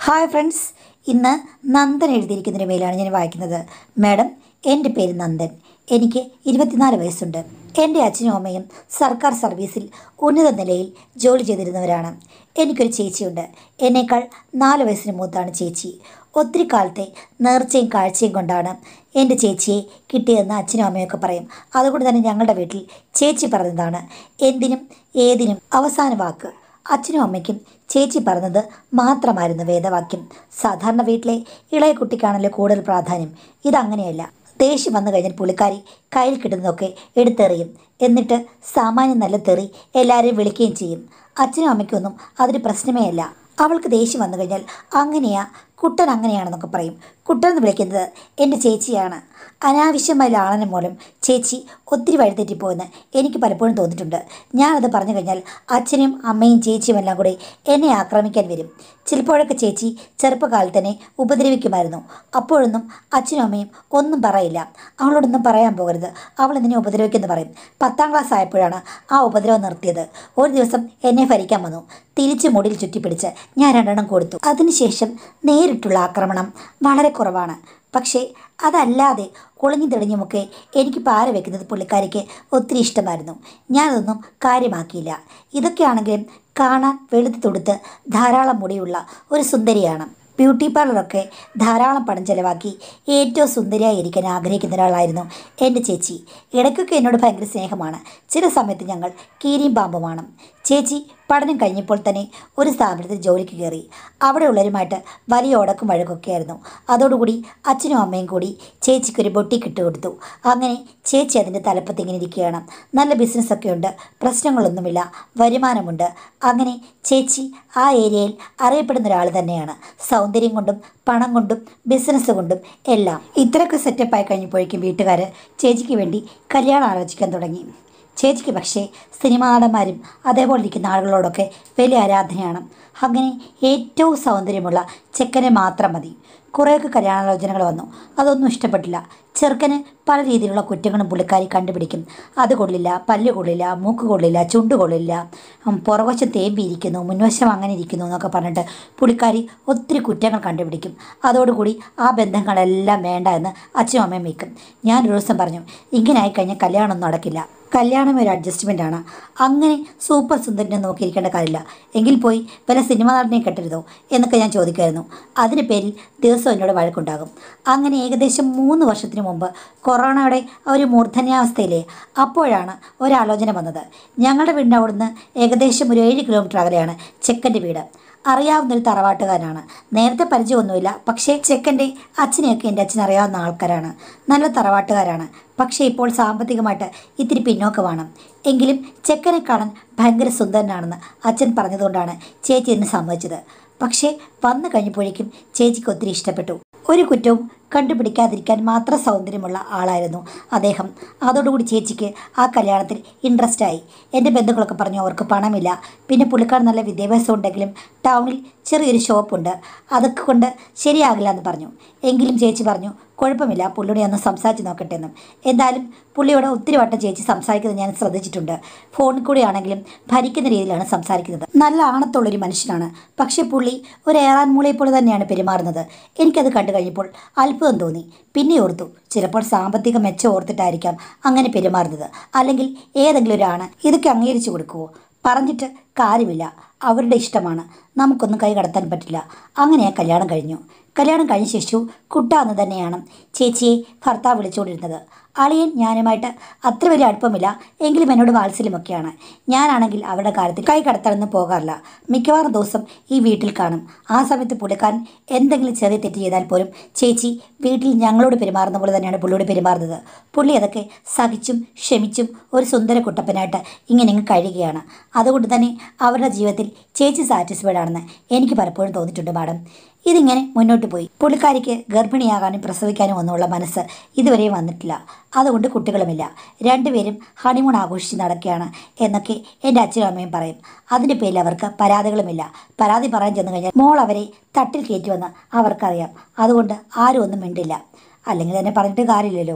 hi friends ഇന്ന് നന്ദൻ എഴുതിയിരിക്കുന്നതിന് മേലാണ് ഞാൻ വായിക്കുന്നത് മാഡം എൻ്റെ പേര് നന്ദൻ എനിക്ക് ഇരുപത്തിനാല് വയസ്സുണ്ട് എൻ്റെ അച്ഛനും അമ്മയും സർക്കാർ സർവീസിൽ ഉന്നത നിലയിൽ ജോലി ചെയ്തിരുന്നവരാണ് എനിക്കൊരു ചേച്ചിയുണ്ട് എന്നേക്കാൾ നാല് വയസ്സിന് മൂത്താണ് ചേച്ചി ഒത്തിരി കാലത്തെ നേർച്ചയും കാഴ്ചയും കൊണ്ടാണ് എൻ്റെ ചേച്ചിയെ കിട്ടിയതെന്ന് അച്ഛനും അമ്മയൊക്കെ പറയും അതുകൊണ്ട് തന്നെ ഞങ്ങളുടെ വീട്ടിൽ ചേച്ചി പറഞ്ഞതാണ് എന്തിനും ഏതിനും അവസാന വാക്ക് അച്ഛനും അമ്മയ്ക്കും ചേച്ചി പറഞ്ഞത് മാത്രമായിരുന്നു വേദവാക്യം സാധാരണ വീട്ടിലെ ഇളയ കുട്ടിക്കാണല്ലോ കൂടുതൽ പ്രാധാന്യം ഇതങ്ങനെയല്ല ദേഷ്യം വന്നു കഴിഞ്ഞാൽ പുള്ളിക്കാരി കയ്യിൽ കിട്ടുന്നതൊക്കെ എടുത്തെറിയും എന്നിട്ട് സാമാന്യം നല്ല തെറി എല്ലാവരെയും വിളിക്കുകയും ചെയ്യും അച്ഛനും അമ്മയ്ക്കൊന്നും അതൊരു പ്രശ്നമേ അല്ല അവൾക്ക് ദേഷ്യം വന്നു കഴിഞ്ഞാൽ അങ്ങനെയാ കുട്ടൻ അങ്ങനെയാണെന്നൊക്കെ പറയും കുട്ടൻ എന്ന് വിളിക്കുന്നത് എൻ്റെ ചേച്ചിയാണ് അനാവശ്യമായ ലാളനം മൂലം ചേച്ചി ഒത്തിരി വഴിതെറ്റിപ്പോയെന്ന് എനിക്ക് പലപ്പോഴും തോന്നിയിട്ടുണ്ട് ഞാനത് പറഞ്ഞു കഴിഞ്ഞാൽ അച്ഛനും അമ്മയും ചേച്ചിയും എല്ലാം കൂടി എന്നെ ആക്രമിക്കാൻ വരും ചിലപ്പോഴൊക്കെ ചേച്ചി ചെറുപ്പകാലത്ത് തന്നെ ഉപദ്രവിക്കുമായിരുന്നു അപ്പോഴൊന്നും അച്ഛനും അമ്മയും ഒന്നും പറയില്ല അവളോടൊന്നും പറയാൻ പോകരുത് അവൾ നിന്നെ ഉപദ്രവിക്കുമെന്ന് പറയും പത്താം ക്ലാസ് ആയപ്പോഴാണ് ആ ഉപദ്രവം നിർത്തിയത് ഒരു ദിവസം എന്നെ ഭരിക്കാൻ വന്നു തിരിച്ച് മുടിയിൽ ചുറ്റിപ്പിടിച്ച് ഞാൻ രണ്ടെണ്ണം കൊടുത്തു അതിനുശേഷം നേരിട്ടുള്ള ആക്രമണം വളരെ കുറവാണ് പക്ഷേ അതല്ലാതെ ഒളിഞ്ഞു തെളിഞ്ഞുമൊക്കെ എനിക്ക് പാര വെക്കുന്നത് പുള്ളിക്കാരിക്ക് ഒത്തിരി ഇഷ്ടമായിരുന്നു ഞാനതൊന്നും കാര്യമാക്കിയില്ല ഇതൊക്കെയാണെങ്കിലും കാണാൻ വെളുത്ത് തൊടുത്ത് ധാരാളം മുടിയുള്ള ഒരു സുന്ദരിയാണ് ബ്യൂട്ടി പാർലറൊക്കെ ധാരാളം പണം ചെലവാക്കി ഏറ്റവും സുന്ദരിയായി ഇരിക്കാൻ ആഗ്രഹിക്കുന്ന ഒരാളായിരുന്നു എൻ്റെ ചേച്ചി ഇടയ്ക്കൊക്കെ എന്നോട് ഭയങ്കര സ്നേഹമാണ് ചില സമയത്ത് ഞങ്ങൾ കീരിയും പാമ്പുമാണ് ചേച്ചി പഠനം കഴിഞ്ഞപ്പോൾ തന്നെ ഒരു സ്ഥാപനത്തിൽ ജോലിക്ക് കയറി അവിടെയുള്ളവരുമായിട്ട് വലിയ ഉടക്കും വഴക്കൊക്കെയായിരുന്നു അതോടുകൂടി അച്ഛനും അമ്മയും കൂടി ചേച്ചിക്കൊരു ബൊട്ടിക്ക് ഇട്ട് കൊടുത്തു അങ്ങനെ ചേച്ചി അതിൻ്റെ തലപ്പത്ത് ഇങ്ങനെ ഇരിക്കുകയാണ് നല്ല ബിസിനസ്സൊക്കെ ഉണ്ട് പ്രശ്നങ്ങളൊന്നുമില്ല വരുമാനമുണ്ട് അങ്ങനെ ചേച്ചി ആ ഏരിയയിൽ അറിയപ്പെടുന്ന ഒരാൾ തന്നെയാണ് സൗന്ദര്യം കൊണ്ടും പണം കൊണ്ടും ബിസിനസ് കൊണ്ടും എല്ലാം ഇത്രയൊക്കെ സെറ്റപ്പായി കഴിഞ്ഞപ്പോഴേക്കും വീട്ടുകാർ ചേച്ചിക്ക് വേണ്ടി കല്യാണം ആലോചിക്കാൻ തുടങ്ങി ചേച്ചിക്ക് പക്ഷേ സിനിമാ നടന്മാരും അതേപോലെ ഇരിക്കുന്ന ആളുകളോടൊക്കെ വലിയ ആരാധനയാണ് അങ്ങനെ ഏറ്റവും സൗന്ദര്യമുള്ള ചെക്കനെ മാത്രം മതി കുറേയൊക്കെ കല്യാണാലോചനകൾ വന്നു അതൊന്നും ഇഷ്ടപ്പെട്ടില്ല ചെറുക്കന് പല രീതിയിലുള്ള കുറ്റങ്ങളും പുള്ളിക്കാരി കണ്ടുപിടിക്കും അത് കൊള്ളില്ല പല്ല് കൊള്ളില്ല മൂക്ക് കൊള്ളില്ല ചുണ്ട് കൊള്ളില്ല ഉം, പുറകുവശം തേമ്പിയിരിക്കുന്നു മുൻവശം അങ്ങനെ ഇരിക്കുന്നു എന്നൊക്കെ പറഞ്ഞിട്ട് പുള്ളിക്കാരി ഒത്തിരി കുറ്റങ്ങൾ കണ്ടുപിടിക്കും അതോടുകൂടി ആ ബന്ധങ്ങളെല്ലാം വേണ്ട എന്ന് അച്ഛനും അമ്മയും വയ്ക്കും ഞാനൊരു ദിവസം പറഞ്ഞു ഇങ്ങനെ ആയിക്കഴിഞ്ഞാൽ കല്യാണമൊന്നും നടക്കില്ല കല്യാണം ഒരു അഡ്ജസ്റ്റ്മെൻ്റ് ആണ് അങ്ങനെ സൂപ്പർ സുന്ദരനെ നോക്കിയിരിക്കേണ്ട കാര്യമില്ല എങ്കിൽ പോയി വല്ല സിനിമ നടനെ കെട്ടരുതോ എന്നൊക്കെ ഞാൻ ചോദിക്കുമായിരുന്നു അതിന് പേരിൽ ദിവസം എന്നോട് വഴക്കുണ്ടാകും അങ്ങനെ ഏകദേശം മൂന്ന് വർഷത്തിന് മുമ്പ് കൊറോണയുടെ ആ ഒരു മൂർധന്യാവസ്ഥയിലെ അപ്പോഴാണ് ഒരാലോചന വന്നത് ഞങ്ങളുടെ വീടിൻ്റെ അവിടുന്ന് ഏകദേശം ഒരു ഏഴ് കിലോമീറ്റർ അകലെയാണ് ചെക്കൻ്റെ വീട് അറിയാവുന്നൊരു തറവാട്ടുകാരനാണ് നേരത്തെ പരിചയമൊന്നുമില്ല പക്ഷേ ചെക്കൻ്റെ അച്ഛനെയൊക്കെ എൻ്റെ അച്ഛൻ അറിയാവുന്ന ആൾക്കാരാണ് നല്ല തറവാട്ടുകാരാണ് പക്ഷേ ഇപ്പോൾ സാമ്പത്തികമായിട്ട് ഇത്തിരി പിന്നോക്കമാണ് എങ്കിലും ചെക്കനെ കാണാൻ ഭയങ്കര സുന്ദരനാണെന്ന് അച്ഛൻ പറഞ്ഞതുകൊണ്ടാണ് ചേച്ചി എന്നെ സമ്മതിച്ചത് പക്ഷേ വന്നു കഴിഞ്ഞപ്പോഴേക്കും ചേച്ചിക്ക് ഒത്തിരി ഇഷ്ടപ്പെട്ടു ഒരു കുറ്റവും കണ്ടുപിടിക്കാതിരിക്കാൻ മാത്രം സൗന്ദര്യമുള്ള ആളായിരുന്നു അദ്ദേഹം അതോടുകൂടി ചേച്ചിക്ക് ആ കല്യാണത്തിൽ ഇൻട്രസ്റ്റ് ആയി എൻ്റെ ബന്ധുക്കളൊക്കെ പറഞ്ഞു അവർക്ക് പണമില്ല പിന്നെ പുള്ളിക്കാരൻ നല്ല വിദ്യാഭ്യാസം ഉണ്ടെങ്കിലും ടൗണിൽ ചെറിയൊരു ഷോപ്പുണ്ട് അതൊക്കെ കൊണ്ട് ശരിയാകില്ല എന്ന് പറഞ്ഞു എങ്കിലും ചേച്ചി പറഞ്ഞു കുഴപ്പമില്ല പുള്ളിയോട് ഒന്ന് സംസാരിച്ച് നോക്കട്ടെ എന്നും എന്തായാലും പുള്ളിയോട് ഒത്തിരി വട്ടം ചേച്ചി സംസാരിക്കുന്നത് ഞാൻ ശ്രദ്ധിച്ചിട്ടുണ്ട് ഫോണിൽ കൂടെ ആണെങ്കിലും ഭരിക്കുന്ന രീതിയിലാണ് സംസാരിക്കുന്നത് നല്ല ആണത്തുള്ളൊരു മനുഷ്യനാണ് പക്ഷേ പുള്ളി ഒരു ഏറാൻ മൂളയെ പോലെ തന്നെയാണ് പെരുമാറുന്നത് എനിക്കത് കണ്ടു കഴിഞ്ഞപ്പോൾ അത്ഭുതം തോന്നി പിന്നെ ഓർത്തു ചിലപ്പോൾ സാമ്പത്തിക മെച്ചം ഓർത്തിട്ടായിരിക്കാം അങ്ങനെ പെരുമാറുന്നത് അല്ലെങ്കിൽ ഏതെങ്കിലും ഒരാണ് ഇതൊക്കെ അംഗീകരിച്ചു കൊടുക്കുമോ പറഞ്ഞിട്ട് കാര്യമില്ല അവരുടെ ഇഷ്ടമാണ് നമുക്കൊന്നും കൈ കടത്താൻ പറ്റില്ല അങ്ങനെ ആ കല്യാണം കഴിഞ്ഞു കല്യാണം കഴിഞ്ഞ ശേഷവും കുട്ടാന്ന് തന്നെയാണ് ചേച്ചിയെ ഭർത്താവ് വിളിച്ചുകൊണ്ടിരുന്നത് അളിയൻ ഞാനുമായിട്ട് അത്ര വലിയ അടുപ്പമില്ല എങ്കിലും എന്നോട് വാത്സല്യമൊക്കെയാണ് ഞാനാണെങ്കിൽ അവരുടെ കാര്യത്തിൽ കൈ കടത്താനൊന്നും പോകാറില്ല മിക്കവാറും ദിവസം ഈ വീട്ടിൽ കാണും ആ സമയത്ത് പുള്ളിക്കാരൻ എന്തെങ്കിലും ചെറിയ തെറ്റ് ചെയ്താൽ പോലും ചേച്ചി വീട്ടിൽ ഞങ്ങളോട് പെരുമാറുന്ന പോലെ തന്നെയാണ് പുള്ളിയോട് പെരുമാറുന്നത് പുള്ളി അതൊക്കെ സഹിച്ചും ക്ഷമിച്ചും ഒരു സുന്ദര കുട്ടപ്പനായിട്ട് ഇങ്ങനെ ഇങ്ങ് കഴിയുകയാണ് അതുകൊണ്ട് തന്നെ അവരുടെ ജീവിതത്തിൽ ചേച്ചി സാറ്റിസ്ഫൈഡ് ആണെന്ന് എനിക്ക് പലപ്പോഴും തോന്നിയിട്ടുണ്ട് മാഡം ഇതിങ്ങനെ മുന്നോട്ട് പോയി പുള്ളിക്കാരിക്ക് ഗർഭിണിയാകാനും പ്രസവിക്കാനും ഒന്നുമുള്ള മനസ്സ് ഇതുവരെ വന്നിട്ടില്ല അതുകൊണ്ട് കുട്ടികളുമില്ല രണ്ടുപേരും ഹണിമൂൺ ആഘോഷിച്ച് നടക്കുകയാണ് എന്നൊക്കെ എൻ്റെ അച്ഛനും അമ്മയും പറയും അതിൻ്റെ പേരിൽ അവർക്ക് പരാതികളുമില്ല പരാതി പറയാൻ ചെന്ന് കഴിഞ്ഞാൽ മോൾ അവരെ തട്ടിൽ കയറ്റുമെന്ന് അവർക്കറിയാം അതുകൊണ്ട് ആരും ഒന്നും മിണ്ടില്ല അല്ലെങ്കിൽ തന്നെ പറഞ്ഞിട്ട് കാര്യമില്ലല്ലോ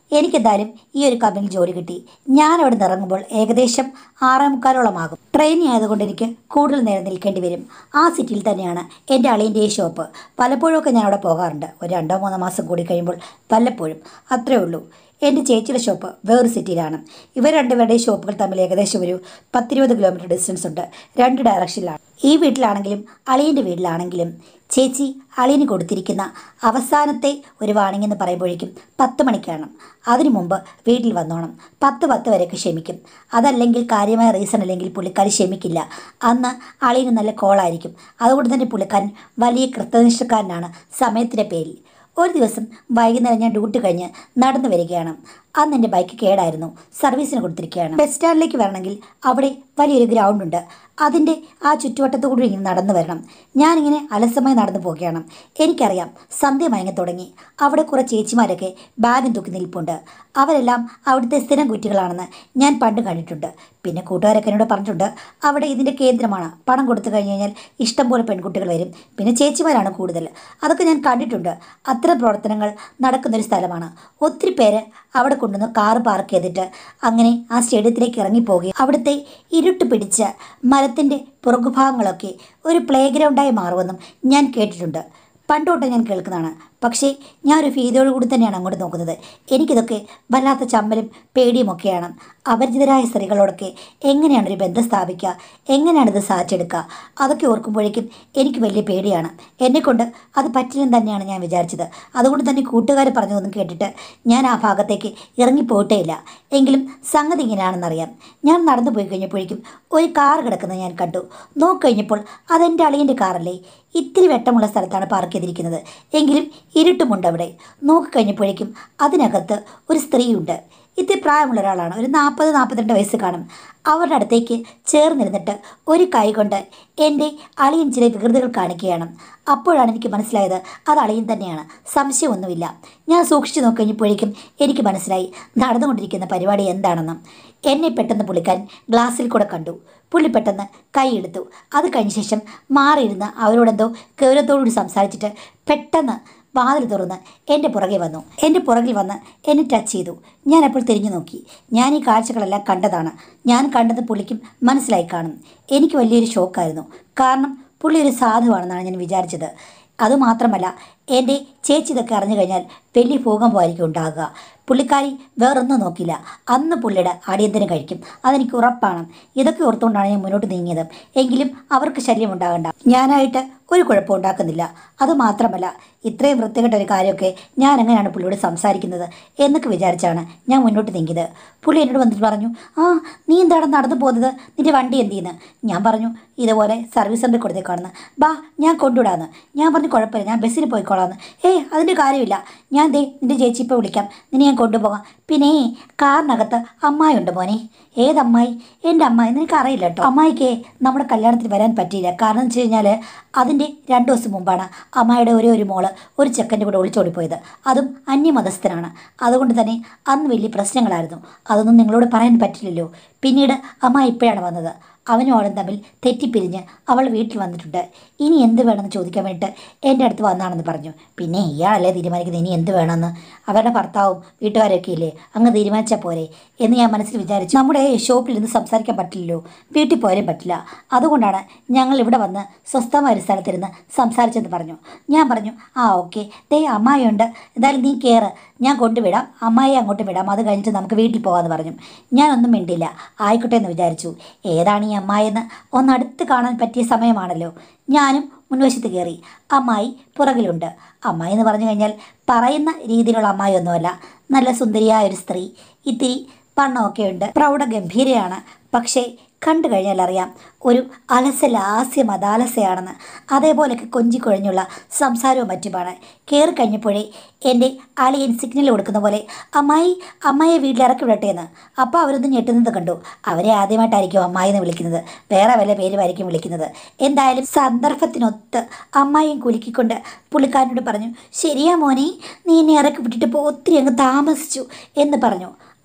എനിക്കെന്തായാലും ഈ ഒരു കമ്പനിയിൽ ജോലി കിട്ടി ഞാൻ അവിടെ നിന്ന് ഇറങ്ങുമ്പോൾ ഏകദേശം ആറേ മുക്കാലോളമാകും ട്രെയിൻ ആയതുകൊണ്ട് എനിക്ക് കൂടുതൽ നേരം നിൽക്കേണ്ടി വരും ആ സിറ്റിയിൽ തന്നെയാണ് എൻ്റെ അളിയൻ്റെ ഈ ഷോപ്പ് പലപ്പോഴൊക്കെ ഞാൻ അവിടെ പോകാറുണ്ട് ഒരു രണ്ടോ മൂന്നോ മാസം കൂടി കഴിയുമ്പോൾ വല്ലപ്പോഴും അത്രേ ഉള്ളൂ എൻ്റെ ചേച്ചിയുടെ ഷോപ്പ് വേറൊരു സിറ്റിയിലാണ് ഇവർ രണ്ടുപേരുടെയും ഷോപ്പുകൾ തമ്മിൽ ഏകദേശം ഒരു പത്തിരുപത് കിലോമീറ്റർ ഡിസ്റ്റൻസ് ഉണ്ട് രണ്ട് ഡയറക്ഷനിലാണ് ഈ വീട്ടിലാണെങ്കിലും അളിയൻ്റെ വീട്ടിലാണെങ്കിലും ചേച്ചി അളിയന് കൊടുത്തിരിക്കുന്ന അവസാനത്തെ ഒരു വാണിംഗ് എന്ന് പറയുമ്പോഴേക്കും പത്ത് മണിക്കാണ് അതിനു മുമ്പ് വീട്ടിൽ വന്നോണം പത്ത് പത്ത് വരെയൊക്കെ ക്ഷമിക്കും അതല്ലെങ്കിൽ കാര്യമായ റീസൺ അല്ലെങ്കിൽ പുള്ളിക്കാരി ക്ഷമിക്കില്ല അന്ന് അളിയന് നല്ല കോളായിരിക്കും അതുകൊണ്ട് തന്നെ പുള്ളിക്കാരൻ വലിയ കൃത്യനിഷ്ഠക്കാരനാണ് സമയത്തിൻ്റെ പേരിൽ ഒരു ദിവസം വൈകുന്നേരം ഞാൻ ഡ്യൂട്ടി കഴിഞ്ഞ് നടന്നു വരികയാണ് അന്ന് എൻ്റെ ബൈക്ക് കേടായിരുന്നു സർവീസിന് കൊടുത്തിരിക്കുകയാണ് ബസ് സ്റ്റാൻഡിലേക്ക് വരണമെങ്കിൽ അവിടെ വലിയൊരു ഗ്രൗണ്ട് ഉണ്ട് അതിൻ്റെ ആ ചുറ്റുവട്ടത്തുകൂടി ഇങ്ങനെ നടന്നു വരണം ഞാനിങ്ങനെ അലസമായി നടന്നു പോവുകയാണ് എനിക്കറിയാം സന്ധ്യ മയങ്ങി തുടങ്ങി അവിടെ കുറേ ചേച്ചിമാരൊക്കെ ബാഗും തൂക്കി നിൽപ്പുണ്ട് അവരെല്ലാം അവിടുത്തെ സ്ഥിരം കുറ്റികളാണെന്ന് ഞാൻ പണ്ട് കണ്ടിട്ടുണ്ട് പിന്നെ കൂട്ടുകാരൊക്കെ എന്നോട് പറഞ്ഞിട്ടുണ്ട് അവിടെ ഇതിൻ്റെ കേന്ദ്രമാണ് പണം കൊടുത്തു കഴിഞ്ഞ് കഴിഞ്ഞാൽ ഇഷ്ടംപോലെ പെൺകുട്ടികൾ വരും പിന്നെ ചേച്ചിമാരാണ് കൂടുതൽ അതൊക്കെ ഞാൻ കണ്ടിട്ടുണ്ട് അത്തരം പ്രവർത്തനങ്ങൾ നടക്കുന്നൊരു സ്ഥലമാണ് ഒത്തിരി പേര് അവിടെ കൊണ്ടുവന്ന് കാറ് പാർക്ക് ചെയ്തിട്ട് അങ്ങനെ ആ സ്റ്റേഡിയത്തിലേക്ക് ഇറങ്ങിപ്പോവുകയും അവിടുത്തെ ഇരുട്ട് പിടിച്ച മരത്തിൻ്റെ പുറകുഭാഗങ്ങളൊക്കെ ഒരു പ്ലേ ഗ്രൗണ്ടായി മാറുമെന്നും ഞാൻ കേട്ടിട്ടുണ്ട് പണ്ടോട്ട് ഞാൻ കേൾക്കുന്നതാണ് പക്ഷേ ഞാൻ ഒരു ഭീതിയോട് കൂടി തന്നെയാണ് അങ്ങോട്ട് നോക്കുന്നത് എനിക്കിതൊക്കെ വല്ലാത്ത ചമ്മലും പേടിയുമൊക്കെയാണ് അപരിചിതരായ സ്ത്രീകളോടൊക്കെ എങ്ങനെയാണ് ഒരു ബന്ധം സ്ഥാപിക്കുക എങ്ങനെയാണ് ഇത് സാധിച്ചെടുക്കുക അതൊക്കെ ഓർക്കുമ്പോഴേക്കും എനിക്ക് വലിയ പേടിയാണ് എന്നെക്കൊണ്ട് അത് പറ്റില്ലെന്ന് തന്നെയാണ് ഞാൻ വിചാരിച്ചത് അതുകൊണ്ട് തന്നെ കൂട്ടുകാർ പറഞ്ഞതൊന്നും കേട്ടിട്ട് ഞാൻ ആ ഭാഗത്തേക്ക് ഇറങ്ങിപ്പോയിട്ടേ ഇല്ല എങ്കിലും സംഗതി ഇങ്ങനെയാണെന്നറിയാം ഞാൻ നടന്നു പോയി കഴിഞ്ഞപ്പോഴേക്കും ഒരു കാർ കിടക്കുന്നത് ഞാൻ കണ്ടു നോക്കിക്കഴിഞ്ഞപ്പോൾ അതെൻ്റെ അളിയൻ്റെ കാറല്ലേ ഇത്തിരി വെട്ടമുള്ള സ്ഥലത്താണ് പാർക്ക് ചെയ്തിരിക്കുന്നത് എങ്കിലും ഇരുട്ടുമുണ്ട് അവിടെ നോക്കിക്കഴിഞ്ഞപ്പോഴേക്കും അതിനകത്ത് ഒരു സ്ത്രീയുണ്ട് ഇത്തിരി പ്രായമുള്ള ഒരാളാണ് ഒരു നാൽപ്പത് നാൽപ്പത്തിരണ്ട് വയസ്സ് കാണും അവരുടെ അടുത്തേക്ക് ചേർന്നിരുന്നിട്ട് ഒരു കൈ കൊണ്ട് എൻ്റെ അളിയൻ ചില വികൃതികൾ കാണിക്കുകയാണ് അപ്പോഴാണ് എനിക്ക് മനസ്സിലായത് അത് അളിയൻ തന്നെയാണ് സംശയമൊന്നുമില്ല ഞാൻ സൂക്ഷിച്ചു നോക്കിക്കഴിഞ്ഞപ്പോഴേക്കും എനിക്ക് മനസ്സിലായി നടന്നുകൊണ്ടിരിക്കുന്ന പരിപാടി എന്താണെന്ന് എന്നെ പെട്ടെന്ന് പുള്ളിക്കാരൻ ഗ്ലാസ്സിൽ കൂടെ കണ്ടു പുള്ളി പെട്ടെന്ന് കൈയെടുത്തു അത് കഴിഞ്ഞ ശേഷം മാറിയിരുന്ന് അവരോടെന്തോ ഗൗരവത്തോടുകൂടി സംസാരിച്ചിട്ട് പെട്ടെന്ന് വാതിൽ തുറന്ന് എൻ്റെ പുറകെ വന്നു എൻ്റെ പുറകിൽ വന്ന് എന്നെ ടച്ച് ചെയ്തു ഞാൻ അപ്പോൾ തിരിഞ്ഞു നോക്കി ഞാൻ ഈ കാഴ്ചകളെല്ലാം കണ്ടതാണ് ഞാൻ കണ്ടത് പുള്ളിക്കും മനസ്സിലായി കാണും എനിക്ക് വലിയൊരു ഷോക്കായിരുന്നു കാരണം പുള്ളി ഒരു സാധുവാണെന്നാണ് ഞാൻ വിചാരിച്ചത് അതുമാത്രമല്ല എൻ്റെ ചേച്ചി ഇതൊക്കെ അറിഞ്ഞു കഴിഞ്ഞാൽ വലിയ ഭൂകമ്പമായിരിക്കും ഉണ്ടാകുക പുള്ളിക്കാരി വേറൊന്നും നോക്കില്ല അന്ന് പുള്ളിയുടെ അടിയന്തരം കഴിക്കും അതെനിക്ക് ഉറപ്പാണ് ഇതൊക്കെ ഓർത്തുകൊണ്ടാണ് ഞാൻ മുന്നോട്ട് നീങ്ങിയത് എങ്കിലും അവർക്ക് ശല്യം ഉണ്ടാകണ്ട ഞാനായിട്ട് ഒരു കുഴപ്പം ഉണ്ടാക്കുന്നില്ല അതുമാത്രമല്ല ഇത്രയും വൃത്തികെട്ട ഒരു കാര്യമൊക്കെ ഞാൻ എങ്ങനെയാണ് പുള്ളിയോട് സംസാരിക്കുന്നത് എന്നൊക്കെ വിചാരിച്ചാണ് ഞാൻ മുന്നോട്ട് നീങ്ങിയത് പുള്ളി എന്നോട് വന്നിട്ട് പറഞ്ഞു ആ നീ എന്താണ് നടന്നു പോകുന്നത് നിന്റെ വണ്ടി എന്ത് ചെയ്യുന്നു ഞാൻ പറഞ്ഞു ഇതുപോലെ സർവീസ് സെൻ്ററിൽ കൊടുത്തേക്കാണെന്ന് ബാ ഞാൻ കൊണ്ടുവിടാന്ന് ഞാൻ പറഞ്ഞു കുഴപ്പമില്ല ഞാൻ ബസ്സിന് പോയിക്കോളാന്ന് ഏയ് അതിൻ്റെ കാര്യമില്ല ഞാൻ ദേ നിന്റെ ചേച്ചി ഇപ്പോൾ വിളിക്കാം നിന്നെ ഞാൻ കൊണ്ടുപോകാം പിന്നെ കാറിനകത്ത് അമ്മായിയുണ്ട് മോനെ ഏതമ്മായി എൻ്റെ അമ്മായി നിനക്ക് അറിയില്ല കേട്ടോ അമ്മായിക്ക് നമ്മുടെ കല്യാണത്തിന് വരാൻ പറ്റിയില്ല കാരണം എന്ന് വെച്ച് കഴിഞ്ഞാൽ അതിൻ്റെ രണ്ട് ദിവസം മുമ്പാണ് അമ്മായിയുടെ ഒരേ ഒരു മോള് ഒരു ചെക്കൻ്റെ കൂടെ ഒളിച്ചോടിപ്പോയത് അതും അന്യമതസ്ഥനാണ് അതുകൊണ്ട് തന്നെ അന്ന് വലിയ പ്രശ്നങ്ങളായിരുന്നു അതൊന്നും നിങ്ങളോട് പറയാൻ പറ്റില്ലല്ലോ പിന്നീട് അമ്മ ഇപ്പോഴാണ് വന്നത് അവനും അവളും തമ്മിൽ തെറ്റിപ്പിരിഞ്ഞ് അവൾ വീട്ടിൽ വന്നിട്ടുണ്ട് ഇനി എന്ത് വേണമെന്ന് ചോദിക്കാൻ വേണ്ടിയിട്ട് എൻ്റെ അടുത്ത് വന്നാണെന്ന് പറഞ്ഞു പിന്നെ ഇയാളല്ലേ തീരുമാനിക്കുന്നത് ഇനി എന്ത് വേണമെന്ന് അവരുടെ ഭർത്താവും വീട്ടുകാരൊക്കെ ഇല്ലേ അങ്ങ് തീരുമാനിച്ചാൽ പോരെ എന്ന് ഞാൻ മനസ്സിൽ വിചാരിച്ചു നമ്മുടെ ഷോപ്പിൽ ഇരുന്ന് സംസാരിക്കാൻ പറ്റില്ലല്ലോ വീട്ടിൽ പോയാലും പറ്റില്ല അതുകൊണ്ടാണ് ഞങ്ങൾ ഇവിടെ വന്ന് സ്വസ്ഥമായ ഒരു സ്ഥലത്തിരുന്ന് സംസാരിച്ചെന്ന് പറഞ്ഞു ഞാൻ പറഞ്ഞു ആ ഓക്കെ ദേ അമ്മായിയുണ്ട് എന്തായാലും നീ കയറ് ഞാൻ കൊണ്ടുവിടാം അമ്മായിയെ അങ്ങോട്ട് വിടാം അത് കഴിഞ്ഞിട്ട് നമുക്ക് വീട്ടിൽ പോകാമെന്ന് പറഞ്ഞു ഞാനൊന്നും മിണ്ടില്ല ആയിക്കോട്ടെ എന്ന് വിചാരിച്ചു ഏതാണ് ഈ അമ്മായിയെന്ന് ഒന്ന് അടുത്ത് കാണാൻ പറ്റിയ സമയമാണല്ലോ ഞാനും മുൻവശത്ത് കയറി അമ്മായി പുറകിലുണ്ട് അമ്മായി എന്ന് പറഞ്ഞു കഴിഞ്ഞാൽ പറയുന്ന രീതിയിലുള്ള അമ്മായി ഒന്നുമല്ല നല്ല സുന്ദരിയായ ഒരു സ്ത്രീ ഇത്തിരി വണ്ണമൊക്കെ ഉണ്ട് പ്രൗഢഗംഭീരയാണ് പക്ഷേ കണ്ടു കഴിഞ്ഞാൽ അറിയാം ഒരു അലസലാസ്യ മതാലസയാണെന്ന് അതേപോലെയൊക്കെ കൊഞ്ചിക്കുഴഞ്ഞുള്ള സംസാരവും മറ്റുമാണ് കയറി കഴിഞ്ഞപ്പോഴേ എൻ്റെ അളിയൻ സിഗ്നൽ കൊടുക്കുന്ന പോലെ അമ്മായി അമ്മയെ വീട്ടിൽ ഇറക്കി വിടട്ടെ എന്ന് അപ്പോൾ അവരൊന്ന് ഞെട്ടുന്നത് കണ്ടു അവരെ ആദ്യമായിട്ടായിരിക്കും അമ്മായി എന്ന് വിളിക്കുന്നത് വേറെ വല്ല പേരുമായിരിക്കും വിളിക്കുന്നത് എന്തായാലും സന്ദർഭത്തിനൊത്ത് അമ്മായിയും കുലുക്കിക്കൊണ്ട് പുള്ളിക്കാരനോട് പറഞ്ഞു ശരിയാ മോനെ നീ എന്നെ ഇറക്കി വിട്ടിട്ട് ഇപ്പോൾ ഒത്തിരി അങ്ങ് താമസിച്ചു എന്ന് പറഞ്ഞു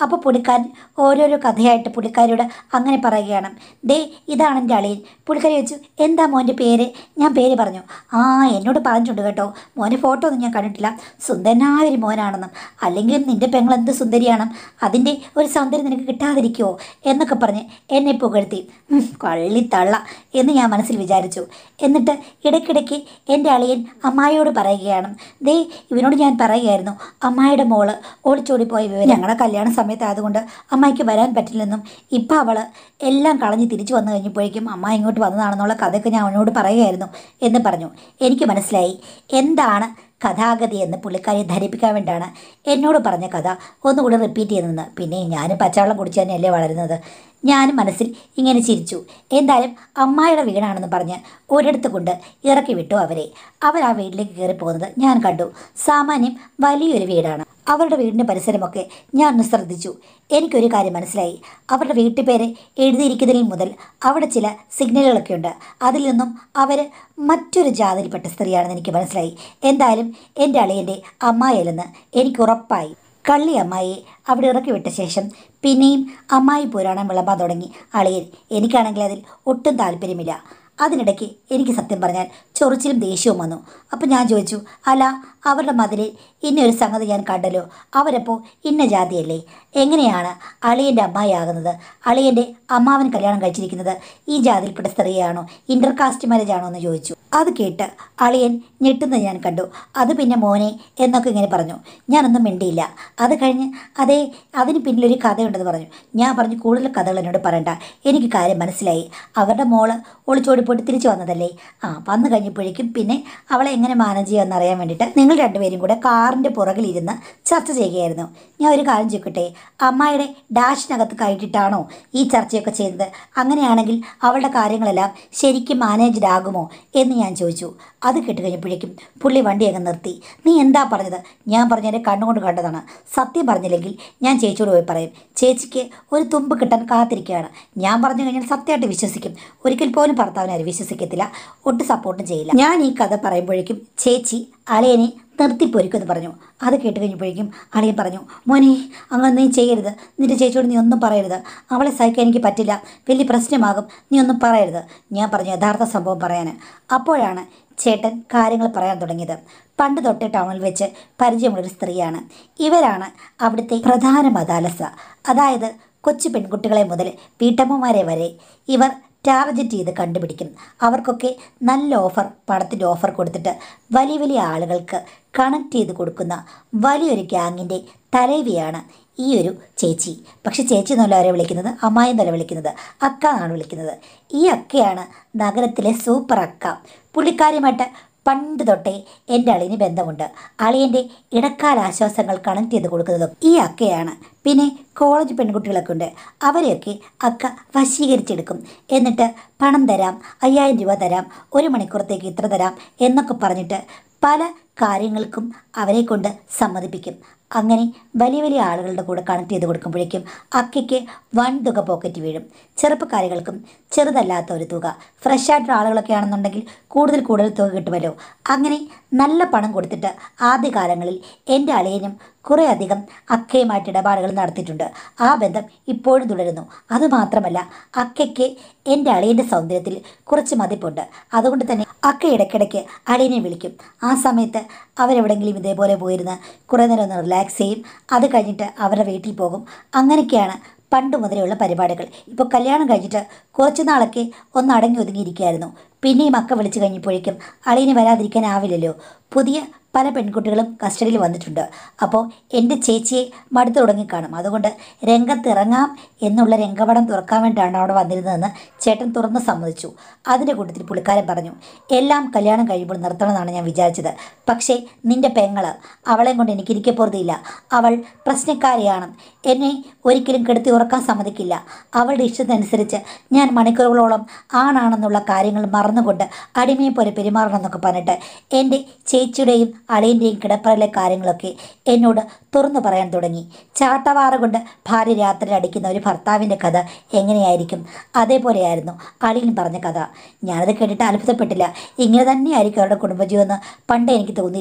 അപ്പോൾ പുള്ളിക്കാരൻ ഓരോരോ കഥയായിട്ട് പുള്ളിക്കാരിയോട് അങ്ങനെ പറയുകയാണ് ദേ ഇതാണ് എൻ്റെ അളിയൻ പുള്ളിക്കാരി വെച്ചു എന്താ മോൻ്റെ പേര് ഞാൻ പേര് പറഞ്ഞു ആ എന്നോട് പറഞ്ഞിട്ടുണ്ട് കേട്ടോ മോൻ്റെ ഫോട്ടോ ഒന്നും ഞാൻ കണ്ടിട്ടില്ല സുന്ദരനായ ഒരു മോനാണെന്നും അല്ലെങ്കിൽ നിൻ്റെ പെങ്ങൾ എന്ത് സുന്ദരിയാണ് അതിൻ്റെ ഒരു സൗന്ദര്യം നിനക്ക് കിട്ടാതിരിക്കുമോ എന്നൊക്കെ പറഞ്ഞ് എന്നെ പുകഴ്ത്തി ഉം, കള്ളിത്തള്ള എന്ന് ഞാൻ മനസ്സിൽ വിചാരിച്ചു എന്നിട്ട് ഇടയ്ക്കിടയ്ക്ക് എൻ്റെ അളിയൻ അമ്മായിയോട് പറയുകയാണ് ദേ ഇവനോട് ഞാൻ പറയുകയായിരുന്നു അമ്മായിയുടെ മോള് ഓടിച്ചോടി പോയ വിവരം ഞങ്ങളുടെ കല്യാണ സമയത്തായതുകൊണ്ട് അമ്മായിക്ക് വരാൻ പറ്റില്ലെന്നും ഇപ്പം അവൾ എല്ലാം കളഞ്ഞ് തിരിച്ചു വന്നു കഴിഞ്ഞപ്പോഴേക്കും അമ്മ ഇങ്ങോട്ട് വന്നതാണെന്നുള്ള കഥയൊക്കെ ഞാൻ അവനോട് പറയുകയായിരുന്നു എന്ന് പറഞ്ഞു എനിക്ക് മനസ്സിലായി എന്താണ് കഥാഗതി എന്ന് പുള്ളിക്കാരിയെ ധരിപ്പിക്കാൻ വേണ്ടിയാണ് എന്നോട് പറഞ്ഞ കഥ ഒന്നുകൂടി റിപ്പീറ്റ് ചെയ്യുന്നത് പിന്നെ ഞാൻ പച്ചവെള്ളം കുടിച്ച് തന്നെയല്ലേ വളരുന്നത് ഞാനും മനസ്സിൽ ഇങ്ങനെ ചിരിച്ചു എന്തായാലും അമ്മായിയുടെ വീടാണെന്ന് പറഞ്ഞ് ഒരിടത്ത് കൊണ്ട് ഇറക്കി വിട്ടു അവരെ അവർ ആ വീട്ടിലേക്ക് കയറി പോകുന്നത് ഞാൻ കണ്ടു സാമാന്യം വലിയൊരു വീടാണ് അവരുടെ വീടിൻ്റെ പരിസരമൊക്കെ ഞാൻ ഒന്ന് ശ്രദ്ധിച്ചു എനിക്കൊരു കാര്യം മനസ്സിലായി അവരുടെ വീട്ടുപേര് എഴുതിയിരിക്കുന്നതിൽ മുതൽ അവിടെ ചില സിഗ്നലുകളൊക്കെ ഉണ്ട് അതിൽ നിന്നും അവർ മറ്റൊരു ജാതിയിൽപ്പെട്ട സ്ത്രീയാണെന്ന് എനിക്ക് മനസ്സിലായി എന്തായാലും എൻ്റെ അളിയൻ്റെ അമ്മായില്ലെന്ന് എനിക്ക് ഉറപ്പായി കള്ളി അമ്മായിയെ അവിടെ ഇറക്കി വിട്ട ശേഷം പിന്നെയും അമ്മായി പുരാണം വിളമ്പാൻ തുടങ്ങി അളിയൻ എനിക്കാണെങ്കിൽ അതിൽ ഒട്ടും താല്പര്യമില്ല അതിനിടയ്ക്ക് എനിക്ക് സത്യം പറഞ്ഞാൽ ചൊറിച്ചിലും ദേഷ്യവും വന്നു അപ്പം ഞാൻ ചോദിച്ചു അല്ല അവരുടെ മതിലിൽ ഇന്നൊരു സംഗതി ഞാൻ കണ്ടല്ലോ അവരപ്പോൾ ഇന്ന ജാതിയല്ലേ എങ്ങനെയാണ് അളിയൻ്റെ അമ്മായിയാകുന്നത് അളിയൻ്റെ അമ്മാവൻ കല്യാണം കഴിച്ചിരിക്കുന്നത് ഈ ജാതിയിൽപ്പെട്ട സ്ത്രീയാണോ ഇൻ്റർകാസ്റ്റ് മാരേജ് ആണോ എന്ന് ചോദിച്ചു അത് കേട്ട് അളിയൻ ഞെട്ടുന്നത് ഞാൻ കണ്ടു അത് പിന്നെ മോനെ എന്നൊക്കെ ഇങ്ങനെ പറഞ്ഞു ഞാനൊന്നും മിണ്ടിയില്ല അത് കഴിഞ്ഞ് അതേ അതിന് പിന്നിലൊരു കഥയുണ്ടെന്ന് പറഞ്ഞു ഞാൻ പറഞ്ഞു കൂടുതൽ കഥകൾ എന്നോട് പറയണ്ട എനിക്ക് കാര്യം മനസ്സിലായി അവരുടെ മോള് ഒളിച്ചോടി പോയിട്ട് തിരിച്ചു വന്നതല്ലേ ആ വന്നു കഴിഞ്ഞപ്പോഴേക്കും പിന്നെ അവളെ എങ്ങനെ മാനേജ് ചെയ്യാമെന്ന് അറിയാൻ വേണ്ടിയിട്ട് നിങ്ങൾ രണ്ടുപേരും കൂടെ കാറിൻ്റെ പുറകിലിരുന്ന് ചർച്ച ചെയ്യുകയായിരുന്നു ഞാൻ ഒരു കാര്യം ചോദിക്കട്ടെ അമ്മായിയുടെ ഡാഷിനകത്ത് കയറ്റിട്ടാണോ ഈ ചർച്ചയൊക്കെ ചെയ്തത് അങ്ങനെയാണെങ്കിൽ അവളുടെ കാര്യങ്ങളെല്ലാം ശരിക്കും മാനേജ്ഡ് ആകുമോ എന്ന് ഞാൻ ചോദിച്ചു അത് കേട്ട് കഴിഞ്ഞപ്പോഴേക്കും പുള്ളി വണ്ടി അങ്ങ് നിർത്തി നീ എന്താ പറഞ്ഞത് ഞാൻ പറഞ്ഞ എൻ്റെ കണ്ണുകൊണ്ട് കണ്ടതാണ് സത്യം പറഞ്ഞില്ലെങ്കിൽ ഞാൻ ചേച്ചിയോട് പോയി പറയും ചേച്ചിക്ക് ഒരു തുമ്പ് കിട്ടാൻ കാത്തിരിക്കുകയാണ് ഞാൻ പറഞ്ഞു കഴിഞ്ഞാൽ സത്യമായിട്ട് വിശ്വസിക്കും ഒരിക്കൽ പോലും ഭർത്താവിനെ ആരും വിശ്വസിക്കത്തില്ല ഒട്ടും സപ്പോർട്ടും ചെയ്യില്ല ഞാൻ ഈ കഥ പറയുമ്പോഴേക്കും ചേച്ചി അളിയനെ നിർത്തിപ്പൊരിക്കുമെന്ന് പറഞ്ഞു അത് കേട്ട് കഴിഞ്ഞപ്പോഴേക്കും അളിയൻ പറഞ്ഞു മോനെ അങ്ങനെ നീ ചെയ്യരുത് നിന്റെ ചേച്ചിയോട് നീ ഒന്നും പറയരുത് അവളെ സഹിക്കാൻ എനിക്ക് പറ്റില്ല വലിയ പ്രശ്നമാകും നീ ഒന്നും പറയരുത് ഞാൻ പറഞ്ഞു യഥാർത്ഥ സംഭവം പറയാൻ അപ്പോഴാണ് ചേട്ടൻ കാര്യങ്ങൾ പറയാൻ തുടങ്ങിയത് പണ്ട് തൊട്ടേ ടൗണിൽ വെച്ച് പരിചയമുള്ളൊരു സ്ത്രീയാണ് ഇവരാണ് അവിടുത്തെ പ്രധാന മതാലസ അതായത് കൊച്ചു പെൺകുട്ടികളെ മുതൽ വീട്ടമ്മമാരെ വരെ ഇവർ ടാർഗറ്റ് ചെയ്ത് കണ്ടുപിടിക്കും അവർക്കൊക്കെ നല്ല ഓഫർ പണത്തിൻ്റെ ഓഫർ കൊടുത്തിട്ട് വലിയ വലിയ ആളുകൾക്ക് കണക്ട് ചെയ്ത് കൊടുക്കുന്ന വലിയൊരു ഗ്യാങ്ങിൻ്റെ തലവിയാണ് ഈ ഒരു ചേച്ചി പക്ഷെ ചേച്ചി എന്നല്ല അവരെ വിളിക്കുന്നത് അമ്മായി എന്നല്ല വിളിക്കുന്നത് അക്ക എന്നാണ് വിളിക്കുന്നത് ഈ അക്കയാണ് നഗരത്തിലെ സൂപ്പർ അക്ക പുള്ളിക്കാരിയുമായിട്ട് പണ്ട് തൊട്ടേ എൻ്റെ അളിന് ബന്ധമുണ്ട് അളിയൻ്റെ ഇടക്കാല ആശ്വാസങ്ങൾ കണക്ട് ചെയ്ത് കൊടുക്കുന്നതും ഈ അക്കയാണ് പിന്നെ കോളേജ് പെൺകുട്ടികളൊക്കെ ഉണ്ട് അവരെയൊക്കെ അക്ക വശീകരിച്ചെടുക്കും എന്നിട്ട് പണം തരാം അയ്യായിരം രൂപ തരാം ഒരു മണിക്കൂറത്തേക്ക് ഇത്ര തരാം എന്നൊക്കെ പറഞ്ഞിട്ട് പല കാര്യങ്ങൾക്കും അവരെ കൊണ്ട് സമ്മതിപ്പിക്കും അങ്ങനെ വലിയ വലിയ ആളുകളുടെ കൂടെ കണക്ട് ചെയ്ത് കൊടുക്കുമ്പോഴേക്കും അക്കയ്ക്ക് വൻ തുക പോക്കറ്റ് വീഴും ചെറുപ്പക്കാരികൾക്കും ചെറുതല്ലാത്ത ഒരു തുക ഫ്രഷ് ആയിട്ടുള്ള ആളുകളൊക്കെ ആണെന്നുണ്ടെങ്കിൽ കൂടുതൽ കൂടുതൽ തുക കിട്ടുമല്ലോ അങ്ങനെ നല്ല പണം കൊടുത്തിട്ട് ആദ്യകാലങ്ങളിൽ എൻ്റെ അളിയനും കുറേ അധികം അക്കയുമായിട്ട് ഇടപാടുകൾ നടത്തിയിട്ടുണ്ട് ആ ബന്ധം ഇപ്പോഴും തുടരുന്നു അതുമാത്രമല്ല അക്കയ്ക്ക് എൻ്റെ അളിയൻ്റെ സൗന്ദര്യത്തിൽ കുറച്ച് മതിപ്പുണ്ട് അതുകൊണ്ട് തന്നെ അക്ക ഇടയ്ക്കിടയ്ക്ക് അളിയനെ വിളിക്കും ആ സമയത്ത് അവരെവിടെങ്കിലും ഇതേപോലെ പോയിരുന്ന് കുറേ നേരം ഒന്ന് റിലാക്സ് ചെയ്യും അത് കഴിഞ്ഞിട്ട് അവരുടെ വീട്ടിൽ പോകും അങ്ങനെയൊക്കെയാണ് പണ്ട് മുതലുള്ള പരിപാടികൾ ഇപ്പോൾ കല്യാണം കഴിഞ്ഞിട്ട് കുറച്ച് നാളൊക്കെ ഒന്ന് അടങ്ങി ഒതുങ്ങിയിരിക്കുകയായിരുന്നു പിന്നെയും അക്ക വിളിച്ചു കഴിഞ്ഞപ്പോഴേക്കും അളിയന് വരാതിരിക്കാനാവില്ലല്ലോ പുതിയ പല പെൺകുട്ടികളും കസ്റ്റഡിയിൽ വന്നിട്ടുണ്ട് അപ്പോൾ എൻ്റെ ചേച്ചിയെ മടുത്തു തുടങ്ങിക്കാണും അതുകൊണ്ട് രംഗത്തിറങ്ങാം എന്നുള്ള രംഗപടം തുറക്കാൻ വേണ്ടിയിട്ടാണ് അവിടെ വന്നിരുന്നതെന്ന് ചേട്ടൻ തുറന്ന് സമ്മതിച്ചു അതിൻ്റെ കൂട്ടത്തിൽ പുള്ളിക്കാരൻ പറഞ്ഞു എല്ലാം കല്യാണം കഴിയുമ്പോൾ നിർത്തണമെന്നാണ് ഞാൻ വിചാരിച്ചത് പക്ഷേ നിൻ്റെ പെങ്ങള് അവളെയും കൊണ്ട് എനിക്ക് ഇരിക്കപ്പുറത്തില്ല അവൾ പ്രശ്നക്കാരിയാണ് എന്നെ ഒരിക്കലും കെടുത്തി ഉറക്കാൻ സമ്മതിക്കില്ല അവളുടെ ഇഷ്ടത്തിനനുസരിച്ച് ഞാൻ മണിക്കൂറുകളോളം ആണാണെന്നുള്ള കാര്യങ്ങൾ മറന്നുകൊണ്ട് അടിമയെ പോലെ പെരുമാറണമെന്നൊക്കെ പറഞ്ഞിട്ട് എൻ്റെ ചേച്ചിയുടെയും അളിയൻ്റെയും കിടപ്പറയിലെ കാര്യങ്ങളൊക്കെ എന്നോട് തുറന്നു പറയാൻ തുടങ്ങി ചാട്ടവാറ കൊണ്ട് ഭാര്യ രാത്രി അടിക്കുന്ന ഒരു ഭർത്താവിൻ്റെ കഥ എങ്ങനെയായിരിക്കും അതേപോലെയായിരുന്നു അളിയൻ പറഞ്ഞ കഥ ഞാനത് കേട്ടിട്ട് അത്ഭുതപ്പെട്ടില്ല ഇങ്ങനെ തന്നെയായിരിക്കും അവരുടെ കുടുംബജീവൻ എന്ന് പണ്ടേ എനിക്ക് തോന്നിയിരുന്നു